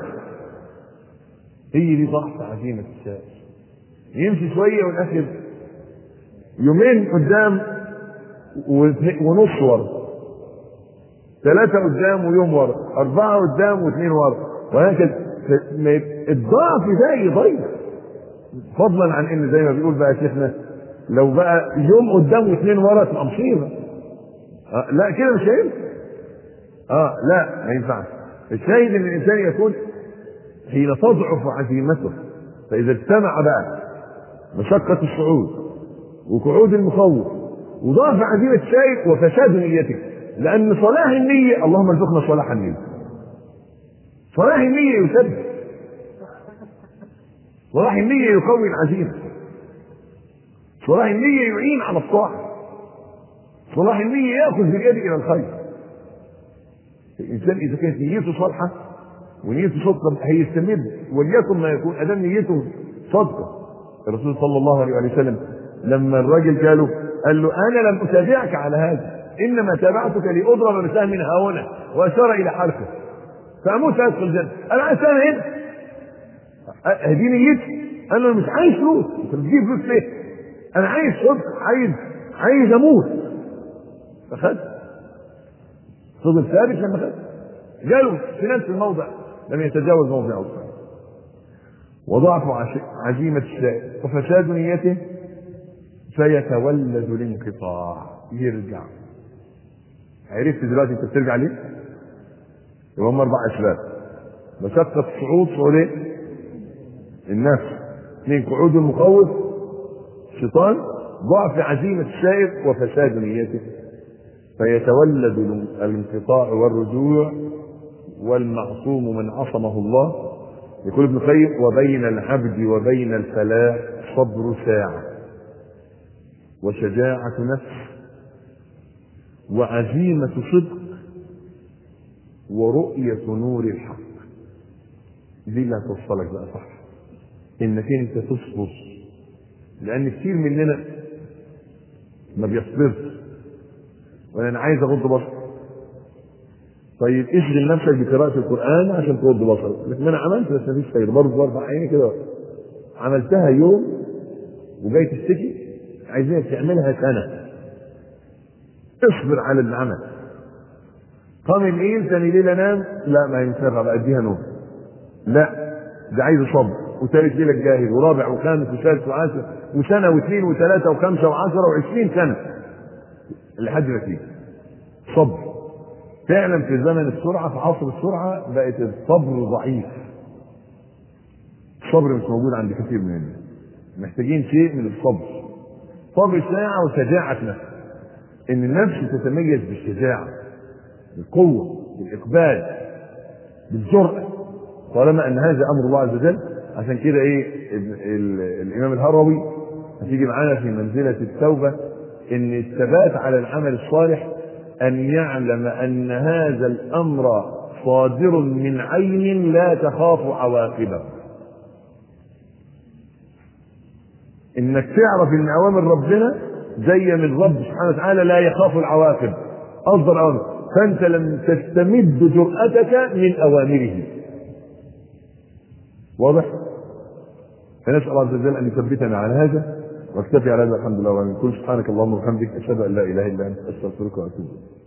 هي دي ضعف عزيمة السائل يمشي شوية والآخر يومين قدام ونص ورا ثلاثة قدام ويوم ورا أربعة قدام واثنين ورا وهكذا الضعف ده يضيع فضلا عن ان زي ما بيقول بقى شيخنا لو بقى يوم قدام واثنين ورا تبقى مصيبه آه لا كده مش هينفع اه لا ما ينفعش الشاهد ان الانسان يكون حين تضعف عزيمته فاذا اجتمع بقى مشقه الصعود وقعود المخوف وضعف عزيمه الشيء وفساد نيتك لان صلاح النيه اللهم ارزقنا صلاح النيه صلاح النيه يثبت صلاح النية يقوي العزيمة صلاح النية يعين على الطاعة صلاح النية يأخذ باليد إلى الخير الإنسان إذا كانت نيته صالحة ونيته صدقة هيستمر وليكن ما يكون أدام نيته صدقة الرسول صلى الله عليه وسلم لما الراجل قاله قال له أنا لم أتابعك على هذا إنما تابعتك لأضرب بسهم ها هنا وأشار إلى حركه فأموت أدخل الجنة أنا عايز أنا هنا دي نيتي انا مش عايز فلوس انت بتجيب فلوس ليه؟ انا عايز صدق عايز عايز اموت فخد فضل ثابت لما خد جاله في نفس الموضع لم يتجاوز موضعه وضعف عزيمة السائل وفساد نيته فيتولد الانقطاع يرجع عرفت دلوقتي انت بترجع ليه؟ يبقى هم اربع اسباب مشقة الصعود صعود ايه؟ النفس اثنين قعود المخوف الشيطان ضعف عزيمة السائر وفساد نيته فيتولد الانقطاع والرجوع والمعصوم من عصمه الله يقول ابن القيم وبين العبد وبين الفلاح صبر ساعة وشجاعة نفس وعزيمة صدق ورؤية نور الحق دي اللي هتوصلك بقى صح انك انت تصبر لان كتير مننا ما بيصبرش وانا عايز اغض بصري طيب اشغل نفسك بقراءة القرآن عشان تغض بصرك لكن انا عملت بس مفيش خير برضه برفع عيني كده عملتها يوم وجاي تشتكي عايزينك تعملها سنة اصبر على العمل قام الليل ثاني ليلة نام لا ما ينفع بقى اديها نوم لا ده عايز صبر وثالث ليلة جاهز ورابع وخامس وسادس وعاشر وسنة واثنين وثلاثة وخمسة وعشرة وعشرين سنة لحد ما تيجي صبر فعلا في زمن السرعة في عصر السرعة بقت الصبر ضعيف الصبر مش موجود عند كثير مننا محتاجين شيء من الصبر صبر ساعة وشجاعة نفس إن النفس تتميز بالشجاعة بالقوة بالإقبال بالجرأة طالما أن هذا أمر الله عز وجل عشان كده إيه ال- ال- الإمام الهروي هتيجي معانا في منزلة التوبة إن الثبات على العمل الصالح أن يعلم أن هذا الأمر صادر من عين لا تخاف عواقبه انك تعرف ان اوامر ربنا جايه من رب سبحانه وتعالى لا يخاف العواقب اصدر اوامر فانت لم تستمد جرأتك من اوامره واضح فنسال الله عز وجل ان يثبتنا على هذا واكتفي على هذا الحمد لله وان كل سبحانك اللهم وبحمدك اشهد ان لا اله الا انت استغفرك واتوب اليك